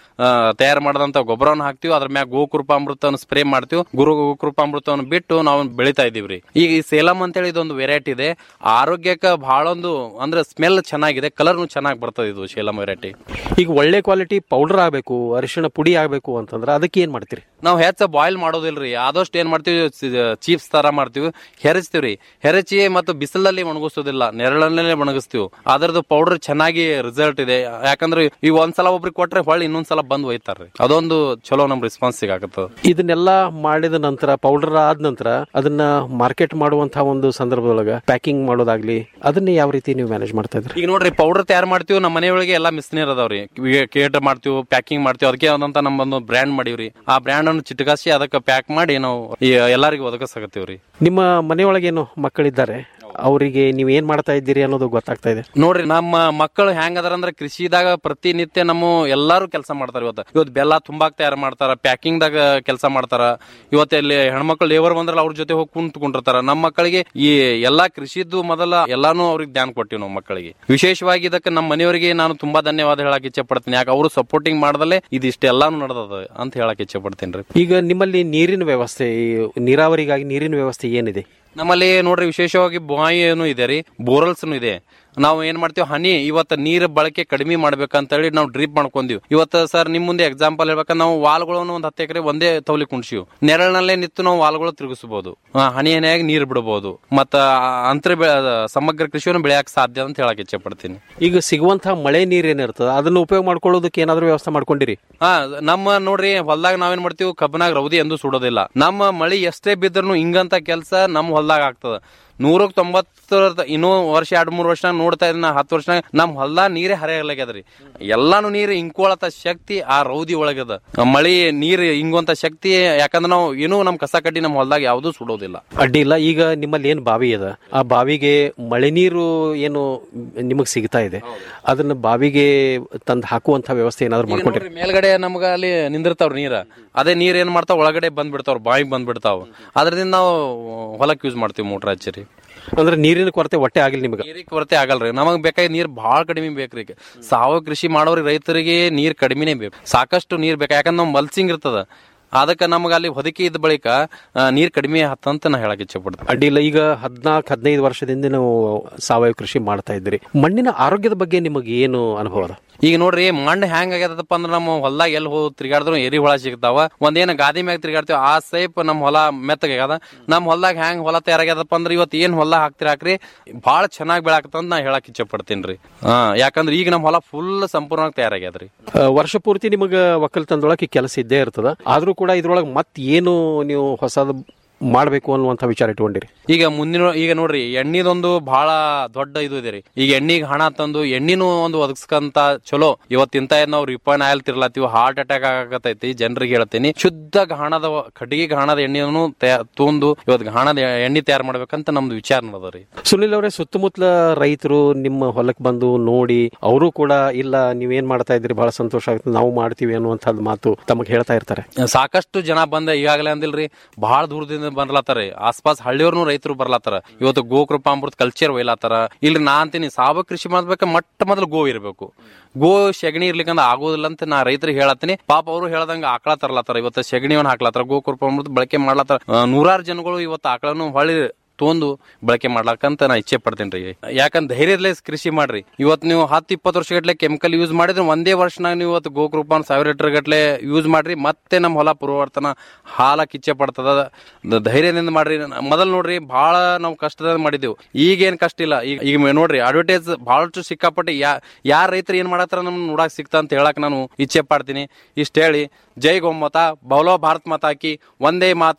ತಯಾರು ಮಾಡದಂತ ಗೊಬ್ಬರವನ್ನು ಹಾಕ್ತಿವಿ ಅದ್ರ ಮ್ಯಾಗ ಗೋಕೃಪಾಮೃತವನ್ನು ಸ್ಪ್ರೇ ಮಾಡ್ತೀವಿ ಗುರು ಗೋಕೃಪಾಮೃತವನ್ನು ಬಿಟ್ಟು ನಾವು ಬೆಳಿತಾ ಇದೀವ್ರಿ ಈಗ ಈ ಸೇಲಂ ಅಂತೇಳಿ ಇದೊಂದು ವೆರೈಟಿ ಇದೆ ಆರೋಗ್ಯಕ್ಕೆ ಬಹಳ ಒಂದು ಅಂದ್ರೆ ಸ್ಮೆಲ್ ಚೆನ್ನಾಗಿದೆ ಕಲರ್ನು ಚೆನ್ನಾಗಿ ಬರ್ತದೆ ಇದು ಸೇಲಂ ವೆರೈಟಿ ಈಗ ಒಳ್ಳೆ ಕ್ವಾಲಿಟಿ ಪೌಡರ್ ಆಗಬೇಕು ಅರಿಶಿಣ ಪುಡಿ ಆಗಬೇಕು ಅಂತಂದ್ರೆ ಅದಕ್ಕೆ ಏನ್ ಮಾಡ್ತೀರಿ ನಾವು ಹೆಚ್ಚ ಬಾಯ್ಲ್ ಮಾಡೋದಿಲ್ರಿ ಆದಷ್ಟು ಏನ್ ಮಾಡ್ತೀವಿ ಚೀಪ್ಸ್ ತರ ಮಾಡ್ತೀವಿ ಹೆರಚ್ತೀವ್ರಿ ಹೆರಚಿ ಮತ್ತು ಬಿಸಿಲಲ್ಲಿ ಒಣಗಿಸೋದಿಲ್ಲ ನೆರಳಲ್ಲೇ ಒಣಗಿಸ್ತೀವಿ ಅದರದ್ದು ಪೌಡರ್ ಚೆನ್ನಾಗಿ ರಿಸಲ್ಟ್ ಇದೆ ಯಾಕಂದ್ರೆ ಈಗ ಒಂದ್ಸಲ ಒಬ್ರಿಗೆ ಕೊಟ್ರೆ ಹೊಳ್ಳಿ ಇನ್ನೊಂದ್ಸಲ ಬಂದ್ ಒಯ್ತಾರ್ರಿ ಅದೊಂದು ಚಲೋ ನಮ್ ರೆಸ್ಪಾನ್ಸ್ ಸಿಗಾಕತ್ತದ ಇದನ್ನೆಲ್ಲ ಮಾಡಿದ ನಂತರ ಪೌಡರ್ ಆದ ನಂತರ ಅದನ್ನ ಮಾರ್ಕೆಟ್ ಮಾಡುವಂತಹ ಒಂದು ಸಂದರ್ಭದೊಳಗ ಪ್ಯಾಕಿಂಗ್ ಮಾಡೋದಾಗ್ಲಿ ಅದನ್ನ ಯಾವ ರೀತಿ ನೀವು ಮ್ಯಾನೇಜ್ ಮಾಡ್ತಾ ಇದ್ರಿ ಈಗ ನೋಡ್ರಿ ಪೌಡರ್ ತಯಾರು ಮಾಡ್ತೀವಿ ನಮ್ಮ ಮನೆಯೊಳಗೆ ಎಲ್ಲ ಮಿಸ್ನೀರ್ ಅದಾವ್ರಿ ಕೇಟ ಮಾಡ್ತೀವಿ ಪ್ಯಾಕಿಂಗ್ ಮಾಡ್ತೀವಿ ಅದಕ್ಕೆ ಆದಂತ ನಮ್ಮೊಂದು ಬ್ರ್ಯಾಂಡ್ ಮಾಡೀವ್ರಿ ಆ ಬ್ರ್ಯಾಂಡ್ ಅನ್ನು ಚಿಟಕಾಸಿ ಅದಕ್ಕೆ ಪ್ಯಾಕ್ ಮಾಡಿ ನಾವು ಈ ಎಲ್ಲರಿಗೂ ಒದಗಿಸಕತ್ತೀವ್ರಿ ನಿಮ್ಮ ಮನೆಯೊಳಗೇನು ಮಕ್ಕಳಿದ್ದಾರೆ ಅವರಿಗೆ ನೀವು ಏನ್ ಮಾಡ್ತಾ ಇದ್ದೀರಿ ಅನ್ನೋದು ಗೊತ್ತಾಗ್ತಾ ಇದೆ ನೋಡ್ರಿ ನಮ್ಮ ಮಕ್ಕಳು ಹೆಂಗ್ ಅದಾರ ಅಂದ್ರೆ ಕೃಷಿದಾಗ ಪ್ರತಿನಿತ್ಯ ನಮ್ಮ ಎಲ್ಲಾರು ಕೆಲಸ ಮಾಡ್ತಾರ ಇವತ್ತು ಇವತ್ತು ಬೆಲ್ಲ ತುಂಬಾಕ್ ತಯಾರು ಮಾಡ್ತಾರ ಪ್ಯಾಕಿಂಗ್ ದಾಗ ಕೆಲಸ ಮಾಡ್ತಾರ ಇವತ್ತು ಇಲ್ಲಿ ಹೆಣ್ಮಕ್ಳು ಲೇಬರ್ ಬಂದ್ರಲ್ಲ ಅವ್ರ ಜೊತೆ ಹೋಗಿ ಕುಂತ್ಕೊಂಡಿರ್ತಾರ ನಮ್ಮ ಮಕ್ಕಳಿಗೆ ಈ ಎಲ್ಲಾ ಕೃಷಿದ್ದು ಮೊದಲ ಎಲ್ಲಾನು ಅವ್ರಿಗೆ ಧ್ಯಾನ ಕೊಟ್ಟಿವಿ ನಾವು ಮಕ್ಕಳಿಗೆ ವಿಶೇಷವಾಗಿ ಇದಕ್ಕೆ ನಮ್ಮ ಮನೆಯವರಿಗೆ ನಾನು ತುಂಬಾ ಧನ್ಯವಾದ ಹೇಳಕ್ ಇಚ್ಛೆ ಪಡ್ತೀನಿ ಯಾಕೆ ಅವರು ಸಪೋರ್ಟಿಂಗ್ ಮಾಡದಲ್ಲೇ ಇದಿಷ್ಟೆಲ್ಲಾನು ನಡೆದದ ಅಂತ ಹೇಳಕ್ ಇಚ್ಛೆ ಪಡ್ತೀನಿ ರೀ ಈಗ ನಿಮ್ಮಲ್ಲಿ ನೀರಿನ ವ್ಯವಸ್ಥೆ ಈ ನೀರಾವರಿಗಾಗಿ ನೀರಿನ ವ್ಯವಸ್ಥೆ ಏನಿದೆ ನಮ್ಮಲ್ಲಿ ನೋಡ್ರಿ ವಿಶೇಷವಾಗಿ ಬಾಯಿ ಏನು ಇದೆ ರೀ ಬೋರಲ್ಸ್ ಇದೆ ನಾವು ಏನ್ ಮಾಡ್ತೀವಿ ಹನಿ ಇವತ್ತು ನೀರ್ ಬಳಕೆ ಕಡಿಮೆ ಮಾಡ್ಬೇಕಂತೇಳಿ ನಾವು ಡ್ರಿಪ್ ಮಾಡ್ಕೊಂದಿವಿ ಇವತ್ತು ಸರ್ ನಿಮ್ ಮುಂದೆ ಎಕ್ಸಾಂಪಲ್ ಹೇಳ್ಬೇಕಂದ್ರೆ ನಾವು ವಾಲ್ಗಳನ್ನು ಒಂದ್ ಹತ್ತು ಎಕರೆ ಒಂದೇ ತವಲಿ ಕುಣ್ಸಿವ್ ನೆರಳಿನಲ್ಲೇ ನಿಂತು ನಾವು ವಾಲ್ಗಳು ತಿರುಗಿಸಬಹುದು ಹನಿ ಹನಿಯಾಗಿ ನೀರ್ ಬಿಡಬಹುದು ಮತ್ತ ಅಂತರ ಸಮಗ್ರ ಕೃಷಿಯನ್ನು ಬೆಳೆಯಕ್ ಸಾಧ್ಯ ಅಂತ ಹೇಳಕ್ ಇಚ್ಛೆ ಪಡ್ತೀನಿ ಈಗ ಸಿಗುವಂತಹ ಮಳೆ ನೀರು ಏನಿರ್ತದ ಅದನ್ನ ಉಪಯೋಗ ಮಾಡ್ಕೊಳ್ಳೋದಕ್ಕೆ ಏನಾದ್ರೂ ವ್ಯವಸ್ಥೆ ಮಾಡ್ಕೊಂಡಿರಿ ಹಾ ನಮ್ಮ ನೋಡ್ರಿ ಹೊಲ್ದಾಗ ನಾವೇನ್ ಮಾಡ್ತೀವಿ ಕಬ್ಬನಾಗ ರೌದಿ ಎಂದು ಸುಡೋದಿಲ್ಲ ನಮ್ಮ ಮಳಿ ಎಷ್ಟೇ ಬಿದ್ರು ಹಿಂಗಂತ ಕೆಲಸ ನಮ್ಮ ಹೊಲ್ದಾಗ ಆಗ್ತದ ನೂರಕ್ ತೊಂಬತ್ತರ ಇನ್ನೂ ವರ್ಷ ಎರಡ್ ಮೂರ್ ವರ್ಷ ನೋಡ್ತಾ ಇದ್ನ ಹತ್ತು ವರ್ಷ ನಮ್ ಹೊಲ್ದಾಗ ನೀರೇ ಹರಿಯಾಗ್ಲಾಗ್ಯದ್ರಿ ಎಲ್ಲಾನು ನೀರ್ ಹಿಂಕೋಳತ ಶಕ್ತಿ ಆ ರೌದಿ ಒಳಗದ ಮಳಿ ನೀರ್ ಹಿಂಗುವಂತ ಶಕ್ತಿ ಯಾಕಂದ್ರೆ ನಾವು ಏನೂ ನಮ್ ಕಸ ಕಡ್ಡಿ ನಮ್ ಹೊಲ್ದಾಗ ಯಾವ್ದು ಸುಡೋದಿಲ್ಲ ಅಡ್ಡಿ ಇಲ್ಲ ಈಗ ನಿಮ್ಮಲ್ಲಿ ಏನ್ ಬಾವಿ ಅದ ಆ ಬಾವಿಗೆ ಮಳೆ ನೀರು ಏನು ನಿಮಗ್ ಸಿಗ್ತಾ ಇದೆ ಅದನ್ನ ಬಾವಿಗೆ ತಂದು ಹಾಕುವಂತ ವ್ಯವಸ್ಥೆ ಏನಾದ್ರು ಮಾಡ್ಕೊಂಡಿರಿ ನೋಡ್ರಿ, ಮೇಲ್ಗಡೆ ನಮ್ಗ ಅಲ್ಲಿ ನಿಂದಿರ್ತಾವ್ರ ನೀರ ಅದೇ ನೀರ್ ಏನ್ ಮಾಡ್ತಾವ ಒಳಗಡೆ ಬಂದ್ ಬಿಡ್ತಾವ್ರ ಬಾವಿಗೆ ಬಂದ್ ಬಿಡ್ತಾವ ಅದ್ರಿಂದ ನಾವು ಹೊಲಕ್ ಯೂಸ್ ಮಾಡ್ತೀವಿ ಮೋಟ್ರ್ ಹಚ್ಚಿರಿ ಅಂದ್ರೆ ನೀರಿನ ಕೊರತೆ ಹೊಟ್ಟೆ ಆಗಿಲ್ಲ ನಿಮಗೆ ನೀರಿಗೆ ಕೊರತೆ ಆಗಲ್ರಿ ನಮಗ್ ಬೇಕಾಗಿ ನೀರ್ ಬಹಳ ಕಡಿಮೆ ಬೇಕ್ರಿ ಈಗ. ಸಾವಯವ ಕೃಷಿ ಮಾಡೋರಿಗೆ ರೈತರಿಗೆ ನೀರ್ ಕಡಿಮೆನೇ ಬೇಕು ಸಾಕಷ್ಟು ನೀರ್ ಬೇಕು ಯಾಕಂದ್ರೆ ನಾವು ಮಲ್ಸಿಂಗ್ ಇರ್ತದ ಅದಕ್ಕೆ ನಮ್ಗೆ ಅಲ್ಲಿ ಹೊದಿಕೆ ಇದ್ದ ಬಳಿಕ ಆ, ನೀರ್ ಕಡಿಮೆ ಹತ್ತಂತ ನಾ ಹೇಳಕ್ ಇಚ್ಛೆ ಪಡ್ತೀನಿ ಅಡ್ಡಿಲ್ಲ ಈಗ ಹದಿನಾಲ್ಕು ಹದಿನೈದು ವರ್ಷದಿಂದ ನೀವು ಸಾವಯವ ಕೃಷಿ ಮಾಡ್ತಾ ಇದ್ದೀರಿ ಮಣ್ಣಿನ ಆರೋಗ್ಯದ ಬಗ್ಗೆ ನಿಮಗೆ ಏನು ಅನುಭವ ಅದ ಈಗ ನೋಡ್ರಿ ಮಣ್ಣು ಹೆಂಗ್ ಆಗ್ಯದಪ್ಪ ಅಂದ್ರ ನಮ್ಮ ಹೊಲ್ದಾಗ ಎಲ್ಲಿ ಹೋಗಿ ತಿರ್ಗಾಡಿದ್ರು ಎರಿ ಹೊಳ ಸಿಗ್ತಾವ ಒಂದೇನ ಗಾದಿ ಮ್ಯಾಗ ತಿರ್ಗಾಡ್ತೀವಿ ಆ ಸೈಪ್ ನಮ್ಮ ಹೊಲ ಮೆತ್ತಗಾಗ್ಯದ ನಮ್ಮ ಹೊಲ್ದಾಗ ಹೆಂಗ್ ಹೊಲ ತಯಾರಾಗ್ಯದಪ್ಪ ಅಂದ್ರ ಇವತ್ತು ಏನ್ ಹೊಲ ಹಾಕ್ತಿರ ಹಾಕ್ರಿ ಭಾಳ ಚೆನ್ನಾಗಿ ಬೆಳಾಕತ್ತಂತ ನಾ ಹೇಳಕ್ ಇಚ್ಛೆ ಪಡ್ತೀನಿ ರೀ ಹಾ ಯಾಕಂದ್ರ ಈಗ ನಮ್ಮ ಹೊಲ ಫುಲ್ ಸಂಪೂರ್ಣವಾಗಿ ತಯಾರಾಗ್ಯದ್ರಿ ಆ, ವರ್ಷ ಪೂರ್ತಿ ನಿಮಗೆ ಒಕ್ಕಲ್ತನದೊಳಗೆ ಕೆಲಸ ಇದ್ದೇ ಇರ್ತದ ಆದ್ರೂ ಕೂಡ ಇದ್ರೊಳಗೆ ಮತ್ ಏನು ನೀವು ಹೊಸದು ಮಾಡಬೇಕು ಅನ್ನುವಂಥ ವಿಚಾರ ಇಟ್ಕೊಂಡಿರಿ ಈಗ ಮುಂದಿನ ಈಗ ನೋಡ್ರಿ ಎಣ್ಣಿದೊಂದು ಬಹಳ ದೊಡ್ಡ ಇದು ಇದೆ ರೀ ಈಗ ಎಣ್ಣಿಗೆ ಹಣ ತಂದು ಎಣ್ಣಿನೂ ಒಂದು ಒದಗಿಸ್ಕಂತ ಚಲೋ ಇವತ್ತಿಂತ ನಾವು ರಿಫೈನ್ ಆಯಿಲ್ ತಿರ್ಲಾತೀವಿ ಹಾರ್ಟ್ ಅಟ್ಯಾಕ್ ಆಗಕತ್ತೈತಿ ಜನರಿಗೆ ಹೇಳ್ತೀನಿ ಶುದ್ಧ ಗಾಣದ ಕಟ್ಟಿಗೆ ಗಾಣದ ಎಣ್ಣೆಯನ್ನು ತೊಂದು ಇವತ್ತು ಗಾಣದ ಎಣ್ಣೆ ತಯಾರು ಮಾಡ್ಬೇಕಂತ ನಮ್ದು ವಿಚಾರ ನಡೆದ ರೀ ಸುನಿಲ್ ಅವರೇ ಸುತ್ತಮುತ್ತಲ ರೈತರು ನಿಮ್ಮ ಹೊಲಕ್ಕೆ ಬಂದು ನೋಡಿ ಅವರು ಕೂಡ ಇಲ್ಲ ನೀವೇನ್ ಮಾಡ್ತಾ ಇದ್ರಿ ಬಹಳ ಸಂತೋಷ ಆಗುತ್ತೆ ನಾವು ಮಾಡ್ತೀವಿ ಅನ್ನುವಂಥದ್ದು ಮಾತು ತಮಗೆ ಹೇಳ್ತಾ ಇರ್ತಾರೆ ಸಾಕಷ್ಟು ಜನ ಬಂದ ಈಗಾಗಲೇ ಅಂದಿಲ್ರಿ ಬಹಳ ದೂರದಿಂದ ಬರ್ಲಾತಾರ ಆಸ್ಪಾಸ್ ಹಳ್ಳಿಯವ್ರನು ರೈತರು ಬರ್ಲಾತಾರ ಇವತ್ತು ಗೋಕೃಪಾಮೃತ ಕಲ್ಚರ್ ಒಯ್ಲಾತಾರ ಇಲ್ಲಿ ನಾ ಅಂತೀನಿ ಸಾವಯವ ಕೃಷಿ ಮಾಡ್ಬೇಕ ಮೊಟ್ಟ ಮೊದಲು ಗೋ ಇರಬೇಕು ಗೋ ಸೆಗಣಿ ಇರ್ಲಿಕ್ಕಂದ್ರ ಆಗೋದಿಲ್ಲ ಅಂತ ನಾ ರೈತರಿಗೆ ಹೇಳತ್ತೀನಿ ಪಾಪ ಅವರು ಹೇಳ್ದಂಗ ಆಕಳ ತರ್ಲಾತಾರ ಇವತ್ತು ಸೆಗಣಿವನ್ನ ಹಾಕ್ಲಾತಾರ ಗೋಕೃಪಾಮೃತ ಬಳಕೆ ಮಾಡ್ಲಾತಾರ ಆ, ನೂರಾರು ಜನಗಳು ಇವತ್ತು ಆಕಳನ್ನು ಹೊಳ್ಳಿ ತೊಂದು ಬಳಕೆ ಮಾಡ್ಲಕ್ಕಂತ ನಾ ಇಚ್ಛೆ ಪಡ್ತೇನೆ ರೀ ಯಾಕಂದ್ರೆ ಧೈರ್ಯದಲ್ಲೇ ಕೃಷಿ ಮಾಡ್ರಿ ಇವತ್ತು ನೀವು ಹತ್ತು ಇಪ್ಪತ್ತು ವರ್ಷ ಗಟ್ಲೆ ಕೆಮಿಕಲ್ ಯೂಸ್ ಮಾಡಿದ್ರೆ ಒಂದೇ ವರ್ಷನಾಗ ನೀವು ಇವತ್ತು ಗೋಕೃಪಾನ್ ಸಾವಿರ ಲೀಟರ್ ಗಟ್ಲೆ ಯೂಸ್ ಮಾಡ್ರಿ ಮತ್ತೆ ನಮ್ಮ ಹೊಲ ಪರಿವರ್ತನ ಹಾಲಕ್ಕೆ ಇಚ್ಛೆ ಪಡ್ತದ ದ- ಧೈರ್ಯದಿಂದ ಮಾಡ್ರಿ ಮೊದಲು ನೋಡ್ರಿ ಬಹಳ ನಾವು ಕಷ್ಟದಿಂದ ಮಾಡಿದೆವು ಈಗೇನ್ ಕಷ್ಟ ಇಲ್ಲ ಈಗ ಈಗ ನೋಡ್ರಿ ಅಡ್ವರ್ಟೈಸ್ ಬಹಳಷ್ಟು ಸಿಕ್ಕಾಪಟ್ಟೆ ಯಾ ಯಾರ ರೈತರು ಏನ್ ಮಾಡತ್ತಾರ ನಮ್ ನೋಡಕ್ ಸಿಗ್ತಾ ಅಂತ ಹೇಳಕ್ ನಾನು ಇಚ್ಛೆ ಪಡ್ತೀನಿ ಇಷ್ಟ ಹೇಳಿ ಜೈ ಗೋಮಾತಾ ಬೌಲೋ ಭಾರತ್ ಮಾತಾ ಕಿ ಒಂದೇ ಮಾತರಂ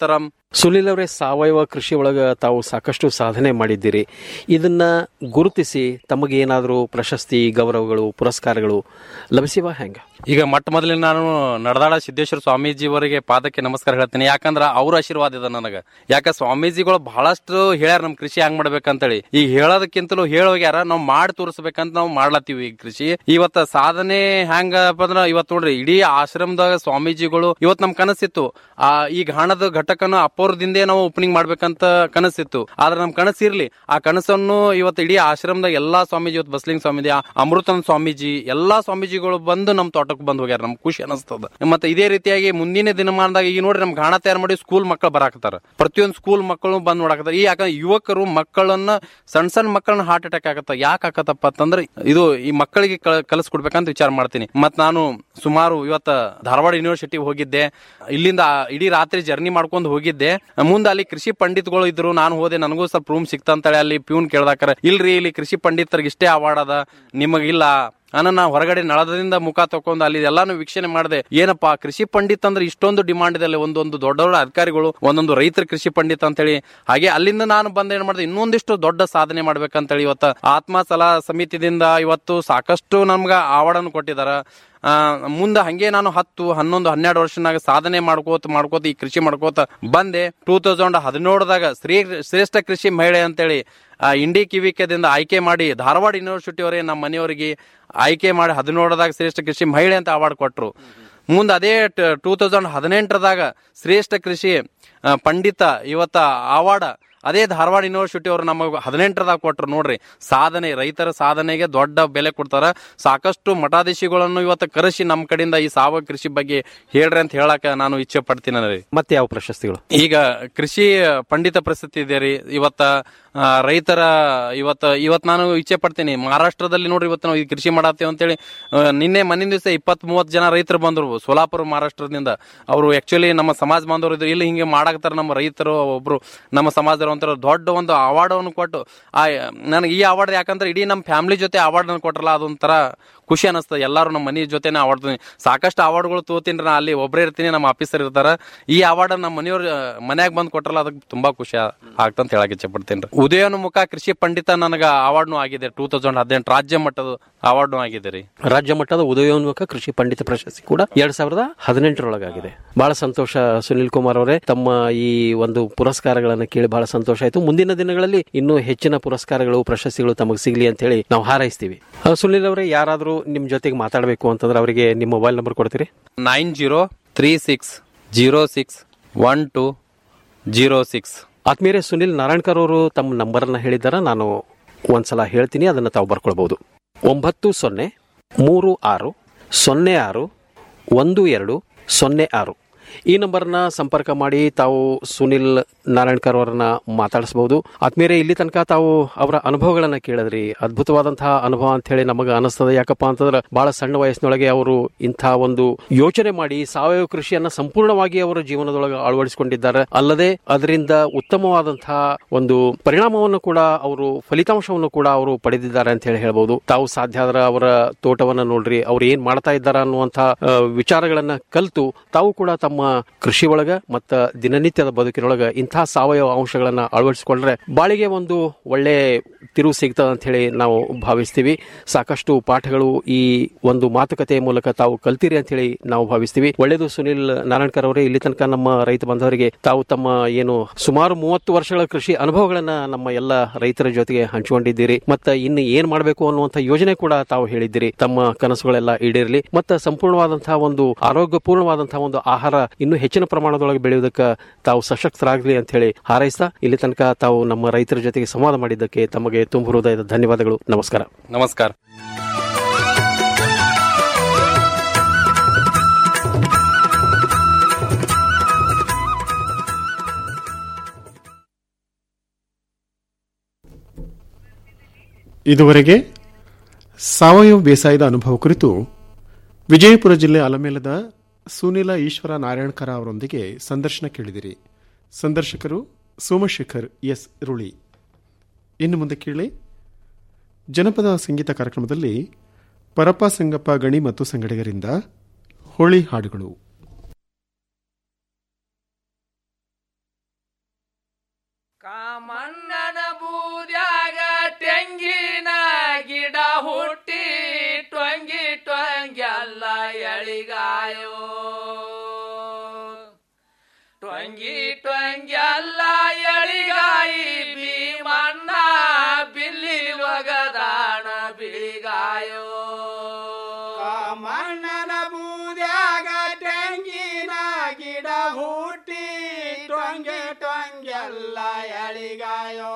ಸುನಿಲ್ ಅವರೇ ಸಾವಯವ ಕೃಷಿ ಒಳಗ ತಾವು ಸಾಕಷ್ಟು ಸಾಧನೆ ಮಾಡಿದ್ದೀರಿ ಇದನ್ನ ಗುರುತಿಸಿ ತಮಗೆ ಏನಾದರೂ ಪ್ರಶಸ್ತಿ ಗೌರವಗಳು ಪುರಸ್ಕಾರಗಳು ಲಭಿಸಿವ ಹೆಂಗ ಈಗ ಮೊಟ್ಟ ಮೊದಲಿನ ನಾನು ನಡದಾಡ ಸಿದ್ದೇಶ್ವರ ಸ್ವಾಮೀಜಿ ಅವರಿಗೆ ಪಾದಕ್ಕೆ ನಮಸ್ಕಾರ ಹೇಳ್ತೀನಿ ಯಾಕಂದ್ರ ಅವ್ರ ಆಶೀರ್ವಾದ ಇದೆ ನನಗ ಯಾಕ ಸ್ವಾಮೀಜಿಗಳು ಬಹಳಷ್ಟು ಹೇಳ್ಯಾರ ನಮ್ ಕೃಷಿ ಹಂಗ್ ಮಾಡ್ಬೇಕಂತೇಳಿ ಈಗ ಹೇಳೋದಕ್ಕಿಂತಲೂ ಹೇಳೋಗ್ಯಾರ ನಾವು ಮಾಡಿ ತೋರಿಸ್ಬೇಕಂತ ನಾವು ಮಾಡ್ಲತ್ತೀವಿ ಈ ಕೃಷಿ ಇವತ್ತ ಸಾಧನೆ ಹೆಂಗಪ್ಪ ಅಂದ್ರ ಇವತ್ತು ನೋಡ್ರಿ ಇಡೀ ಆಶ್ರಮದಾಗ ಸ್ವಾಮೀಜಿಗಳು ಇವತ್ ನಮ್ ಕನಸಿತ್ತು ಆ ಈ ಗಾಣದ ಘಟಕನ ಅಪೋರದಿಂದೇ ನಾವು ಓಪನಿಂಗ್ ಮಾಡ್ಬೇಕಂತ ಕನಸಿತ್ತು ಆದ್ರೆ ನಮ್ ಕನಸು ಇರ್ಲಿ ಆ ಕನಸನ್ನು ಇವತ್ತು ಇಡೀ ಆಶ್ರಮದಾಗ ಎಲ್ಲಾ ಸ್ವಾಮೀಜಿ ಇವತ್ತು ಬಸ್ಲಿಂಗ್ ಸ್ವಾಮೀಜಿ ಆ ಅಮೃತನ್ ಸ್ವಾಮೀಜಿ ಎಲ್ಲಾ ಸ್ವಾಮೀಜಿಗಳು ಬಂದು ನಮ್ ತೋಟಕ್ಕೆ ಬಂದು ಹೋಗ್ಯಾರ ನಮ್ ಖುಷಿ ಅನಿಸ್ತದ ಮತ್ತೆ ಇದೇ ರೀತಿಯಾಗಿ ಮುಂದಿನ ದಿನಮಾನದಾಗ ಈಗ ನೋಡ್ರಿ ನಮ್ ಗಾಣ ತಯಾರು ಮಾಡಿ ಸ್ಕೂಲ್ ಮಕ್ಕಳು ಬರಾಕತ್ತಾರ ಪ್ರತಿಯೊಂದು ಸ್ಕೂಲ್ ಮಕ್ಕಳು ಬಂದ್ ನೋಡಕತ್ತಾರ ಈ ಯಾಕಂದ್ರೆ ಯುವಕರು ಮಕ್ಕಳನ್ನ ಸಣ್ಣ ಸಣ್ಣ ಮಕ್ಕಳನ್ನ ಹಾರ್ಟ್ ಅಟ್ಯಾಕ್ ಆಗತ್ತ ಯಾಕೆ ಆಗತ್ತಪ್ಪ ಅಂತಂದ್ರೆ ಇದು ಈ ಮಕ್ಕಳಿಗೆ ಕಲಿಸ್ಕೊಡ್ಬೇಕಂತ ವಿಚಾರ ಮಾಡ್ತೀನಿ ಮತ್ ನಾನು ಸುಮಾರು ಇವತ್ತ ಧಾರವಾಡ ಯೂನಿವರ್ಸಿಟಿ ಹೋಗಿದ್ದೆ ಇಲ್ಲಿಂದ ಇಡೀ ರಾತ್ರಿ ಜರ್ನಿ ಮಾಡ್ಕೊಂಡು ಹೋಗಿದ್ದೆ ಮುಂದೆ ಅಲ್ಲಿ ಕೃಷಿ ಪಂಡಿತ್ಗಳು ಇದ್ರು ನಾನು ಹೋದೆ ನನಗೂ ಸ್ವಲ್ಪ ರೂಮ್ ಸಿಕ್ತಂತೇಳಿ ಅಲ್ಲಿ ಪ್ಯೂನ್ ಕೇಳ್ದಾಕರ ಇಲ್ರಿ ಇಲ್ಲಿ ಕೃಷಿ ಪಂಡಿತರಿಗೆ ಇಷ್ಟೇ ಅವಾರ್ಡ್ ಅದ ನಿಮಗಿಲ್ಲ ಅನ್ನ ನಾ ಹೊರಗಡೆ ನಳದಿಂದ ಮುಖ ತಕೊಂಡು ಅಲ್ಲಿ ಎಲ್ಲಾನು ವೀಕ್ಷಣೆ ಮಾಡಿದೆ ಏನಪ್ಪಾ ಕೃಷಿ ಪಂಡಿತ್ ಅಂದ್ರೆ ಇಷ್ಟೊಂದು ಡಿಮಾಂಡ್ ಇದೆ ಅಲ್ಲಿ ಒಂದೊಂದು ದೊಡ್ಡ ದೊಡ್ಡ ಅಧಿಕಾರಿಗಳು ಒಂದೊಂದು ರೈತರ ಕೃಷಿ ಪಂಡಿತ್ ಅಂತೇಳಿ ಹಾಗೆ ಅಲ್ಲಿಂದ ನಾನು ಬಂದ ಏನ್ ಮಾಡಿದೆ ಇನ್ನೊಂದಿಷ್ಟು ದೊಡ್ಡ ಸಾಧನೆ ಮಾಡ್ಬೇಕಂತೇಳಿ ಇವತ್ತು ಆತ್ಮ ಸಲಹಾ ಸಮಿತಿದಿಂದ ಇವತ್ತು ಸಾಕಷ್ಟು ನಮ್ಗ ಅವಾರ್ಡನ್ನು ಕೊಟ್ಟಿದಾರ ಆ, ಮುಂದೆ ಹಂಗೆ ನಾನು ಹತ್ತು ಹನ್ನೊಂದು ಹನ್ನೆರಡು ವರ್ಷನಾಗ ಸಾಧನೆ ಮಾಡ್ಕೋತ ಮಾಡ್ಕೋತ ಈ ಕೃಷಿ ಮಾಡ್ಕೋತ ಬಂದೆ ಟೂ ತೌಸಂಡ್ ಹದಿನೇಳದಾಗ ಶ್ರೀ ಶ್ರೇಷ್ಠ ಕೃಷಿ ಮಹಿಳೆ ಅಂತೇಳಿ ಆ, ಇಂಡಿ ಕಿವಿಕೆದಿಂದ ಆಯ್ಕೆ ಮಾಡಿ ಧಾರವಾಡ ಯೂನಿವರ್ಸಿಟಿ ಅವರೇ ನಮ್ಮ ಮನೆಯವರಿಗೆ ಆಯ್ಕೆ ಮಾಡಿ ಹದಿನೇಳದಾಗ ಶ್ರೇಷ್ಠ ಕೃಷಿ ಮಹಿಳೆ ಅಂತ ಅವಾರ್ಡ್ ಕೊಟ್ರು ಮುಂದೆ ಅದೇ ಟೂ ತೌಸಂಡ್ ಹದಿನೆಂಟರದಾಗ ಶ್ರೇಷ್ಠ ಕೃಷಿ ಆ, ಪಂಡಿತ ಇವತ್ತ ಅವಾರ್ಡ್ ಅದೇ ಧಾರವಾಡ ಯೂನಿವರ್ಸಿಟಿ ಅವರು ನಮಗೆ ಹದಿನೆಂಟರದಾಗ ಕೊಟ್ರು ನೋಡ್ರಿ ಸಾಧನೆ ರೈತರ ಸಾಧನೆಗೆ ದೊಡ್ಡ ಬೆಲೆ ಕೊಡ್ತಾರ ಸಾಕಷ್ಟು ಮಠಾಧೀಶಿಗಳನ್ನು ಇವತ್ತು ಕರೆಸಿ ನಮ್ಮ ಕಡೆಯಿಂದ ಈ ಸಾವಯವ ಕೃಷಿ ಬಗ್ಗೆ ಹೇಳ್ರಿ ಅಂತ ಹೇಳಕ ನಾನು ಇಚ್ಛೆ ಪಡ್ತೀನಿ ರೀ ಮತ್ತೆ ಯಾವ ಪ್ರಶಸ್ತಿಗಳು ಈಗ ಕೃಷಿ ಪಂಡಿತ ಪ್ರಶಸ್ತಿ ಇದೆ ರೀ ಇವತ್ತ ಆ, ರೈತರ ಇವತ್ತ ಇವತ್ ನಾನು ಇಚ್ಛೆ ಪಡ್ತೀನಿ ಮಹಾರಾಷ್ಟ್ರದಲ್ಲಿ ನೋಡ್ರಿ ಇವತ್ತು ನಾವು ಈ ಕೃಷಿ ಮಾಡತ್ತೇವೆ ಅಂತೇಳಿ ಆ, ನಿನ್ನೆ ಮನಿನ ದಿವಸ ಇಪ್ಪತ್ ಮೂವತ್ ಜನ ರೈತರು ಬಂದ್ರು ಸೋಲಾಪುರ ಮಹಾರಾಷ್ಟ್ರದಿಂದ ಅವರು ಆಕ್ಚುಲಿ ನಮ್ಮ ಸಮಾಜ ಬಾಂಧವರು ಇದ್ರು ಇಲ್ಲಿ ಹಿಂಗೆ ಮಾಡಾಕತ್ತಾರ ನಮ್ಮ ರೈತರು ಒಬ್ರು ನಮ್ಮ ಸಮಾಜದವರು ಒಂಥರ ದೊಡ್ಡ ಒಂದು ಅವಾರ್ಡ್ ಅನ್ನು ಕೊಟ್ಟು ಆ ನನಗೆ ಈ ಅವಾರ್ಡ್ ಯಾಕಂದ್ರೆ ಇಡೀ ನಮ್ಮ ಫ್ಯಾಮಿಲಿ ಜೊತೆ ಅವಾರ್ಡ್ ಅನ್ನು ಕೊಟ್ರಲ್ಲ ಅದೊಂಥರ ಖುಷಿ ಅನಿಸ್ತದೆ ಎಲ್ಲರೂ ನಮ್ಮ ಮನೆ ಜೊತೆನೆ ಅವಾರ್ಡ್ ಸಾಕಷ್ಟು ಅವಾರ್ಡ್ಗಳು ತೋತೀನಿ ನಾ ಅಲ್ಲಿ ಒಬ್ಬರೇ ಇರ್ತೀನಿ ನಮ್ಮ ಆಫೀಸರ್ ಇರ್ತಾರ ಈ ಅವಾರ್ಡ್ ನಮ್ಮ ಮನೆಯವ್ರ ಮನ್ಯಾಗ ಬಂದ್ ಕೊಟ್ರಲ್ಲ ಅದಕ್ಕೆ ತುಂಬಾ ಖುಷಿ ಆಗ್ತಂತ ಹೇಳಕ್ ಇಚ್ಛೆ ಪಡ್ತೀನಿ ಉದಯೋನ್ಮುಖ ಕೃಷಿ ಪಂಡಿತ ನನಗ ಅವಾರ್ಡ್ನು ಆಗಿದೆ ಟೂ ತೌಸಂಡ್ ಹದಿನೆಂಟು ರಾಜ್ಯ ಮಟ್ಟದ ಅವಾರ್ಡ್ನು ಆಗಿದೆ ರೀ ರಾಜ್ಯ ಮಟ್ಟದ ಉದಯೋನ್ಮುಖ ಕೃಷಿ ಪಂಡಿತ ಪ್ರಶಸ್ತಿ ಕೂಡ ಎರಡ್ ಸಾವಿರದ ಹದಿನೆಂಟರೊಳಗಾಗಿದೆ ಬಹಳ ಸಂತೋಷ ಸುನಿಲ್ ಕುಮಾರ್ ಅವರೇ ತಮ್ಮ ಈ ಒಂದು ಪುರಸ್ಕಾರಗಳನ್ನು ಕೇಳಿ ಬಹಳ ಸಂತೋಷ ಆಯ್ತು ಮುಂದಿನ ದಿನಗಳಲ್ಲಿ ಇನ್ನೂ ಹೆಚ್ಚಿನ ಪುರಸ್ಕಾರಗಳು ಪ್ರಶಸ್ತಿಗಳು ತಮಗೆ ಸಿಗ್ಲಿ ಅಂತ ಹೇಳಿ ನಾವು ಹಾರೈಸ್ತೀವಿ ಆ, ಸುನಿಲ್ ಅವರೇ ಯಾರಾದರೂ ನಿಮ್ ಜೊತೆಗೆ ಮಾತಾಡಬೇಕು ಅಂತಂದ್ರೆ ಅವರಿಗೆ ನಿಮ್ಮ ಮೊಬೈಲ್ ನಂಬರ್ ಕೊಡ್ತೀರಿ nine zero three six zero six one two zero six ಆತ್ಮೀಯರೇ ಸುನಿಲ್ ನಾರಾಯಣ್ಕರ್ ಅವರು ತಮ್ಮ ನಂಬರನ್ನ ಹೇಳಿದ್ದಾರ ನಾನು ಒಂದ್ಸಲ ಹೇಳ್ತೀನಿ ಅದನ್ನು ತಾವು ಬರ್ಕೊಳ್ಬಹುದು ಒಂಬತ್ತು ಸೊನ್ನೆ ಮೂರು ಆರು ಸೊನ್ನೆ ಆರು ಒಂದು ಎರಡು ಸೊನ್ನೆ ಆರು ಈ ನಂಬರ್ನ ಸಂಪರ್ಕ ಮಾಡಿ ತಾವು ಸುನಿಲ್ ನಾರಾಯಣ್ಕರ್ ಅವರನ್ನ ಮಾತಾಡಿಸಬಹುದು ಆತ್ಮೀಯರೇ ಇಲ್ಲಿ ತನಕ ತಾವು ಅವರ ಅನುಭವಗಳನ್ನ ಕೇಳಿದ್ರಿ ಅದ್ಭುತವಾದಂತಹ ಅನುಭವ ಅಂತ ಹೇಳಿ ನಮಗೆ ಅನಿಸ್ತದೆ ಯಾಕಪ್ಪ ಅಂತಂದ್ರೆ ಬಹಳ ಸಣ್ಣ ವಯಸ್ಸಿನೊಳಗೆ ಅವರು ಇಂಥ ಒಂದು ಯೋಚನೆ ಮಾಡಿ ಸಾವಯವ ಕೃಷಿಯನ್ನ ಸಂಪೂರ್ಣವಾಗಿ ಅವರ ಜೀವನದೊಳಗೆ ಅಳವಡಿಸಿಕೊಂಡಿದ್ದಾರೆ ಅಲ್ಲದೆ ಅದರಿಂದ ಉತ್ತಮವಾದಂತಹ ಒಂದು ಪರಿಣಾಮವನ್ನು ಕೂಡ ಅವರು ಫಲಿತಾಂಶವನ್ನು ಕೂಡ ಅವರು ಪಡೆದಿದ್ದಾರೆ ಅಂತ ಹೇಳಿ ಹೇಳ್ಬಹುದು ತಾವು ಸಾಧ್ಯ ಆದ್ರೆ ಅವರ ತೋಟವನ್ನ ನೋಡ್ರಿ ಅವ್ರು ಏನ್ ಮಾಡ್ತಾ ಇದ್ದಾರ ಅನ್ನುವಂತ ಆ, ವಿಚಾರಗಳನ್ನ ಕಲ್ತು ತಾವು ಕೂಡ ತಮ್ಮ ಕೃಷಿ ಒಳಗ ಮತ್ತ ದಿನನಿತ್ಯದ ಬದುಕಿನೊಳಗ ಇಂತಹ ಸಾವಯವ ಅಂಶಗಳನ್ನ ಅಳವಡಿಸಿಕೊಂಡ್ರೆ ಬಾಳಿಗೆ ಒಂದು ಒಳ್ಳೆ ತಿರುವು ಸಿಗ್ತದ ಅಂತ ಹೇಳಿ ನಾವು ಭಾವಿಸ್ತೀವಿ ಸಾಕಷ್ಟು ಪಾಠಗಳು ಈ ಒಂದು ಮಾತುಕತೆಯ ಮೂಲಕ ತಾವು ಕಲ್ತೀರಿ ಅಂತ ಹೇಳಿ ನಾವು ಭಾವಿಸ್ತೀವಿ ಒಳ್ಳೆಯದು ಸುನಿಲ್ ನಾರಾಯಣ್ಕರ್ ಅವರೇ ಇಲ್ಲಿ ತನಕ ನಮ್ಮ ರೈತ ಬಾಂಧವರಿಗೆ ತಾವು ತಮ್ಮ ಏನು ಸುಮಾರು ಮೂವತ್ತು ವರ್ಷಗಳ ಕೃಷಿ ಅನುಭವಗಳನ್ನ ನಮ್ಮ ಎಲ್ಲ ರೈತರ ಜೊತೆಗೆ ಹಂಚಿಕೊಂಡಿದ್ದೀರಿ ಮತ್ತ ಇನ್ನು ಏನ್ ಮಾಡಬೇಕು ಅನ್ನುವಂತ ಯೋಜನೆ ಕೂಡ ತಾವು ಹೇಳಿದ್ದೀರಿ ತಮ್ಮ ಕನಸುಗಳೆಲ್ಲ ಈಡೇರಲಿ ಮತ್ತ ಸಂಪೂರ್ಣವಾದಂತಹ ಒಂದು ಆರೋಗ್ಯಪೂರ್ಣವಾದಂತಹ ಒಂದು ಆಹಾರ ಇನ್ನೂ ಹೆಚ್ಚಿನ ಪ್ರಮಾಣದೊಳಗೆ ಬೆಳೆಯುವುದಕ್ಕೆ ತಾವು ಸಶಕ್ತರಾಗಲಿ ಅಂತ ಹೇಳಿ ಹಾರೈಸ್ತಾ ಇಲ್ಲಿ ತನಕ ತಾವು ನಮ್ಮ ರೈತರ ಜೊತೆಗೆ ಸಂವಾದ ಮಾಡಿದ್ದಕ್ಕೆ ತಮಗೆ ತುಂಬ ಹೃದಯದ ಧನ್ಯವಾದಗಳು ನಮಸ್ಕಾರ ನಮಸ್ಕಾರ ಇದುವರೆಗೆ ಸಾವಯವ ಬೇಸಾಯದ ಅನುಭವ ಕುರಿತು ವಿಜಯಪುರ ಜಿಲ್ಲೆ ಅಲಮೇಲದ ಸುನಿಲ ಈಶ್ವರ ನಾರಾಯಣಕರ ಅವರೊಂದಿಗೆ ಸಂದರ್ಶನ ಕೇಳಿದಿರಿ ಸಂದರ್ಶಕರು ಸೋಮಶೇಖರ್ ಎಸ್ ರುಳಿ ಇನ್ನು ಮುಂದೆ ಕೇಳಿ ಜನಪದ ಸಂಗೀತ ಕಾರ್ಯಕ್ರಮದಲ್ಲಿ ಪರಪ್ಪ ಸಂಗಪ್ಪ ಗಣಿ ಮತ್ತು ಸಂಗಡಿಗರಿಂದ ಹೋಳಿ ಹಾಡುಗಳು ಮಣ್ಣನ ಬೂದ್ಯಾಗ ತೆಂಗಿನ ಗಿಡ ಹುಟ್ಟಿ ಟೊಂಗಿ ಟೊಂಗಿ ಅಲ್ಲ ಎಳಿಗಾಯೋ ಟೊಂಗಿ ಟೊಂಗಿ ಅಲ್ಲ ಎಳಿಗಾಯಿ ಭೀಮಣ್ಣ ಬಿಲ್ಲಿ ಒಗದಾಣ ಬಿಳಿಗಾಯೋ ಮಣ್ಣನ ಬೂದ್ಯಾಗ ತೆಂಗಿನ ಗಿಡ ಹುಟ್ಟಿ ಟೊಂಗೆ ಟೊಂಗೆಲ್ಲ ಎಳಿಗಾಯೋ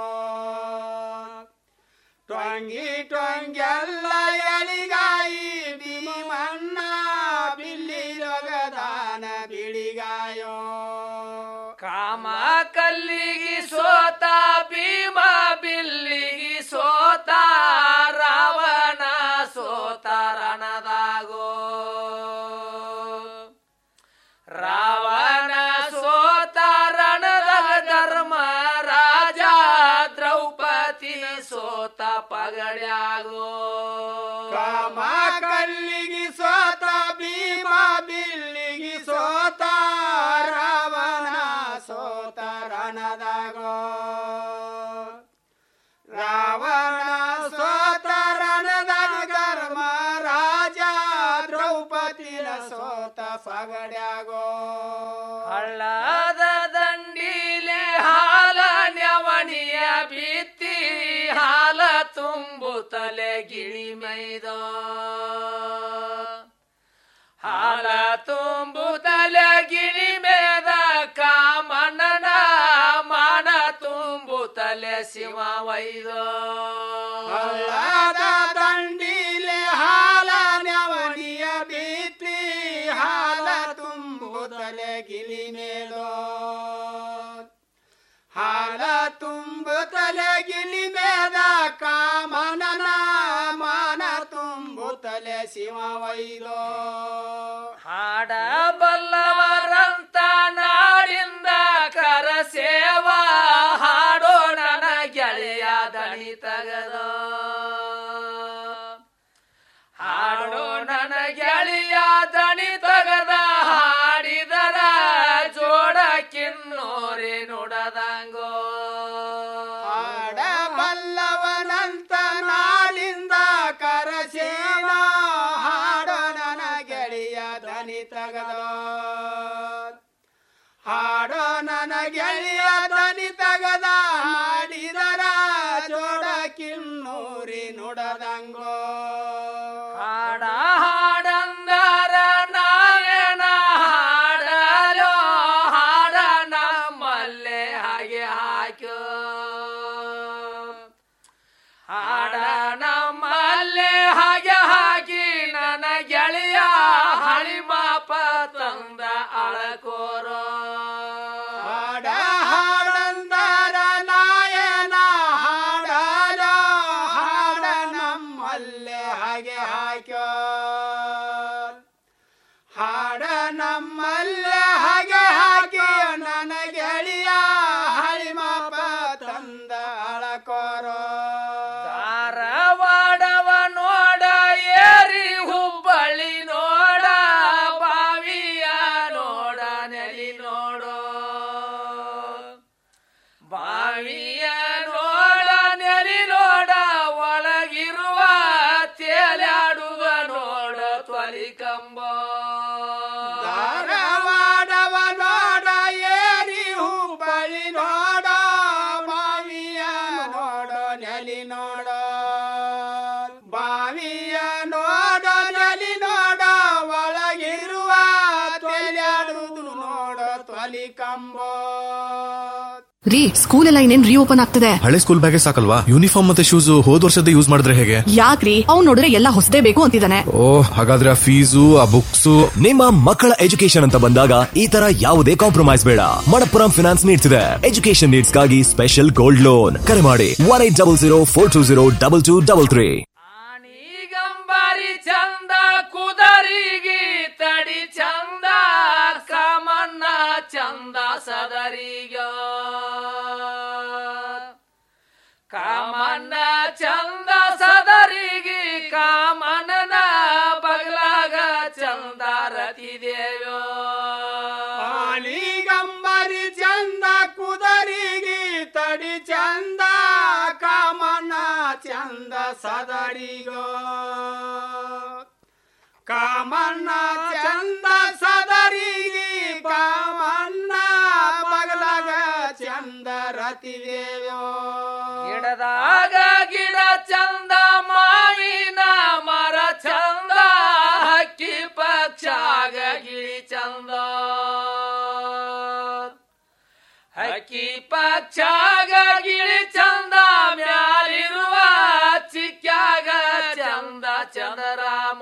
ಟೊಂಗಿ ಟೊಂಗೆಲ್ಲ ಎಳಿಗಾಯಿ ಭೀಮಣ್ಣ ಬಿಲ್ಲಿ ಜಗದಾನ ಬಿಳಿಗಾಯೋ ಕಾಮ ಕಲ್ಲಿಗಿ ಸೋತ ಭೀಮ ಬಿಲ್ಲಿಗಿ ಸೋತ ರಾವಣ ಸೋತ ರಣದಾಗೋ ರಾವಣ ಸೋತ ರಣದಾಗ ಧರ್ಮ ರಾಜ ದ್ರೌಪದಿ ಸೋತ ಪಗಡ್ಯಾಗೋ ಕಾಮ ಕಲ್ಲಿಗಿ ಸೋತ ಭೀಮ ಬಿಲ್ಲಿಗಿ ಸೋತ ರಾವಣ ಸೋತ ರಣದಾಗೋ ರಾವಣ ಸೋತ ರಣದಾಗ ಧರ್ಮ ರಾಜ ದ್ರೌಪದಿನ ಸೋತ ಪಗಡ್ಯಾಗೋ ಹಳ್ಳದ ದಂಡಿಲೆ ಹಾಲ ನೆವಣಿಯ ಬಿತ್ತಿ ಹಾಲ ತುಂಬುತ್ತಲೆ ಗಿಳಿ ಮೈದೋ ಹಾಲ ತುಂಬುತ್ತಲೆ ಗಿಳಿ ಮೇದ ಕಾಮಣ್ಣನ ಮಾನ ತುಂಬುತ್ತಲೆ ಶಿವ ವೈದೋ ಹಳ್ಳದ ದಂಡಿಲೆ ಹಾಲ ನೆವಣಿಯ ಬಿತ್ತಿ ಹಾಲ ತುಂಬುತ್ತಲೆ ಗಿಲಿ ಮೇಲೋ ಹಾಲ ತುಂಬುತ್ತಲೆ ಗಿಲಿ ಮೇದ ಕಾಮನನ ಮಾನ ತುಂಬುತ್ತಲೆ ಶಿವ ವೈದೋ ಹಾಡ ಬಲ್ಲವರಂತ ನಾಡಿಂದ ಕರಸೇವ ಹಾಡೋ ನನ್ನ ಗೆಳೆಯ ದಣಿ ತಗದೋ ಹಾಡೋ ನನ್ನ ಗೆಳೆಯ ದಣಿ ತಗದ ಹಾಡಿದರ ಜೋಡ ಕಿನ್ನೋರೆ ನುಡದಂಗೋ ಹಾಡ ಬಲ್ಲವನಂತ ನಾಳಿಂದ ಕರಸೇವ ಹಾಡೋ ನನ್ನ ಗೆಳೆಯ ದನಿ ತಗದೋ ಹಾಡೋ ನನ್ನ ಗೆಳೆಯ ದನಿ ತಗದ ಹಾಡಿದರ ಜೋಡ ಕಿನ್ನೂರಿ ನುಡದಂಗೋ ಹಾಡ ಹಾಡಂದರ ನಾವೇನ ಹಾಡಲೋ ಹಾಡ ನಮ್ಮಲ್ಲೇ ಹಾಗೆ ಹಾಕ್ಯೋ ಹಾಡ ನಮ್ಮಲ್ಲೇ ಹಾಗೆ ಹಾಕಿ ನನ್ನ ಗೆಳೆಯ ಹಳಿಮಾಪ ತಂದ ಅಳಕೋರೋ ಹಾಡ ಹಾಡಂದರ ನಾಯನ ಹಾಡಲೋ ಹಾಡ ನಮ್ಮಲ್ಲೇ ಹಾಗೆ ಹಾಕ್ಯೋ ಹಾಡ ನಮ್ಮಲ್ಲೇ ಹಾಗೆ ಹಾಕಿ ನನ್ನ ಗೆಳೆಯ ಹಳಿಮಾಪ ತಂದ ಅಳಕೋರೋ ಧಾರವಾಡವ ನೋಡ ಏರಿ ಹುಬ್ಬಳ್ಳಿ ನೋಡ ಬಾವಿಯ ನೋಡ ನೆಲಿ ನೋಡೋ ಬಾವಿಯ ನೋಡ ನೆಲಿ ನೋಡ ಒಳಗಿರುವ ತೇಲಾಡುವ ನೋಡ ತ್ವಲಿ ಕಂಬ ಧಾರವಾಡವ ನೋಡ ಏರಿ ಹುಬ್ಬಳ್ಳಿ ನೋಡ ಬಾವಿಯ ನೋಡ ನೆಲಿ ನೋಡ ಬಾವಿಯ ನೋಡ ನೆಲಿ ನೋಡ ಒಳಗಿರುವ ತೊಲೆಯಾಡುವುದು ನೋಡ ತೊಲಿ ಕಂಬ ರೀ ಸ್ಕೂಲ್ ಎಲ್ಲ ಇನ್ನೇನ್ ರೀಓಪನ್ ಆಗ್ತದೆ ಹಳೆ ಸ್ಕೂಲ್ ಬ್ಯಾಗೆ ಸಾಕಲ್ವಾ ಯೂನಿಫಾರ್ಮ್ ಮತ್ತೆ ಶೂಸ್ ಹೋದ್ ವರ್ಷದ ಯೂಸ್ ಮಾಡಿದ್ರೆ ಹೇಗೆ ಯಾಕ್ರಿ ಅವ್ನ್ ನೋಡಿದ್ರೆ ಎಲ್ಲ ಹೊಸದೇ ಬೇಕು ಅಂತಿದ್ದಾನೆ ಓ ಹಾಗಾದ್ರೆ ಆ ಫೀಸು ಆ ಬುಕ್ಸ್ ನಿಮ್ಮ ಮಕ್ಕಳ ಎಜುಕೇಶನ್ ಅಂತ ಬಂದಾಗ ಈ ತರ ಯಾವುದೇ ಕಾಂಪ್ರಮೈಸ್ ಬೇಡ ಮಣಪ್ಪುರಂ ಫಿನಾನ್ಸ್ ನೀಡ್ತಿದೆ ಎಜುಕೇಶನ್ ನೀಡ್ಸ್ ಗಾಗಿ ಸ್ಪೆಷಲ್ ಗೋಲ್ಡ್ ಲೋನ್ ಕರೆ ಮಾಡಿ one eight double zero four two zero double two double three ಗಂಬಾರಿ ಚಂದ ಕುದರಿಗೆ ತಡಿ ಚಂದ ಕಾಮಣ್ಣ ಚಂದ ಸದರಿಗ ಕಾಮಣ್ಣ ಚಂದ ಸದರಿಗೆ ಕಾಮಣ್ಣನ ಬಗಲಾಗ ಚಂದ ರತಿ ದೇವ್ಯೋ ಗಂಬರಿ ಚಂದ ಕುದರಿಗೆ ತಡಿ ಚಂದ ಕಾಮನ ಚಂದ ಸದರಿಗೋ ಕಾಮಣ್ಣ ಚಂದ ಸದರಿಗೆ ಕಾಮಣ್ಣ ಬಗಲಾಗ ಚಂದ ರತಿದೇವೋ ಗಿಡದಾಗ ಗಿಡ ಚಂದ ಮಾವಿನ ಮರ ಚಂದ ಹಕ್ಕಿ ಪಕ್ಷಾಗ ಗಿಳಿ ಚಂದ ಹಕ್ಕಿ ಪಕ್ಷಾಗ ಗಿಳಿ ಚಂದ ಮ್ಯಾಲಿರುವ ಚಿಕ್ಕ್ಯಾಗ ಚಂದ ಚಂದರಾಮ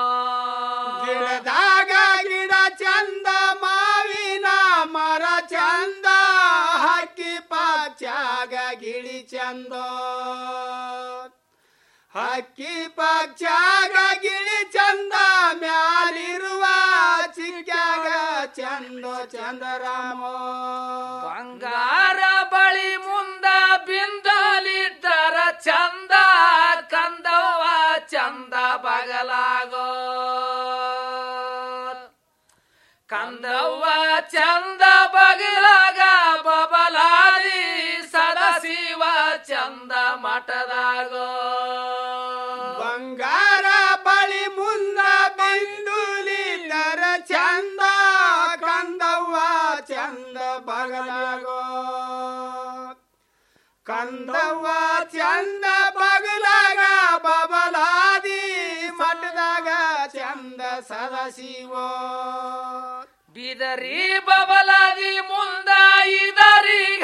ಗಿಡದಾಗ ಗಿಡ ಚಂದ ಮಾವಿನ ಮರ ಚಂದ ಹಕ್ಕಿ ಪಕ್ಷಾಗ ಗಿಳಿ ಚಂದ ಹಕ್ಕಿ ಪಕ್ಷಾಗ ಗಿಳಿ ಚಂದ ಮ್ಯಾಲಿರುವ ಚಿಕ್ಕ್ಯಾಗ ಚಂದ ಚಂದರಾಮ ಬಂಗಾರ ಬಳಿ ಮುಂದ ಬಿಂದಲಿಟ್ಟರ ಚಂದ ಕಂದವ್ವ ಚಂದ ಬಗಲಾಗೋ ಕಂದವ್ವ ಚಂದ ಬಗಲಾಗ ಬಬಲಾದಿ ಸದಶಿವ ಚಂದ ಮಠದಾಗೋ ಬಂಗಾರ ಬಳಿ ಮುಂದ ಬಿಂದುಲಿಲ್ಲರ ಚಂದ ಕಂದವ್ವ ಚಂದ ಬಗಲಾಗೋ ಕಂದವ್ವ ಚಂದ ಬಗಲಾಗ ಬಬಲಾದಿ ಮಠದಾಗ ಚಂದ ಸದಶಿವೋ ಬಿದರಿ ಬಬಲಾದಿ ಮುಂದ ಇದರಿಗೆ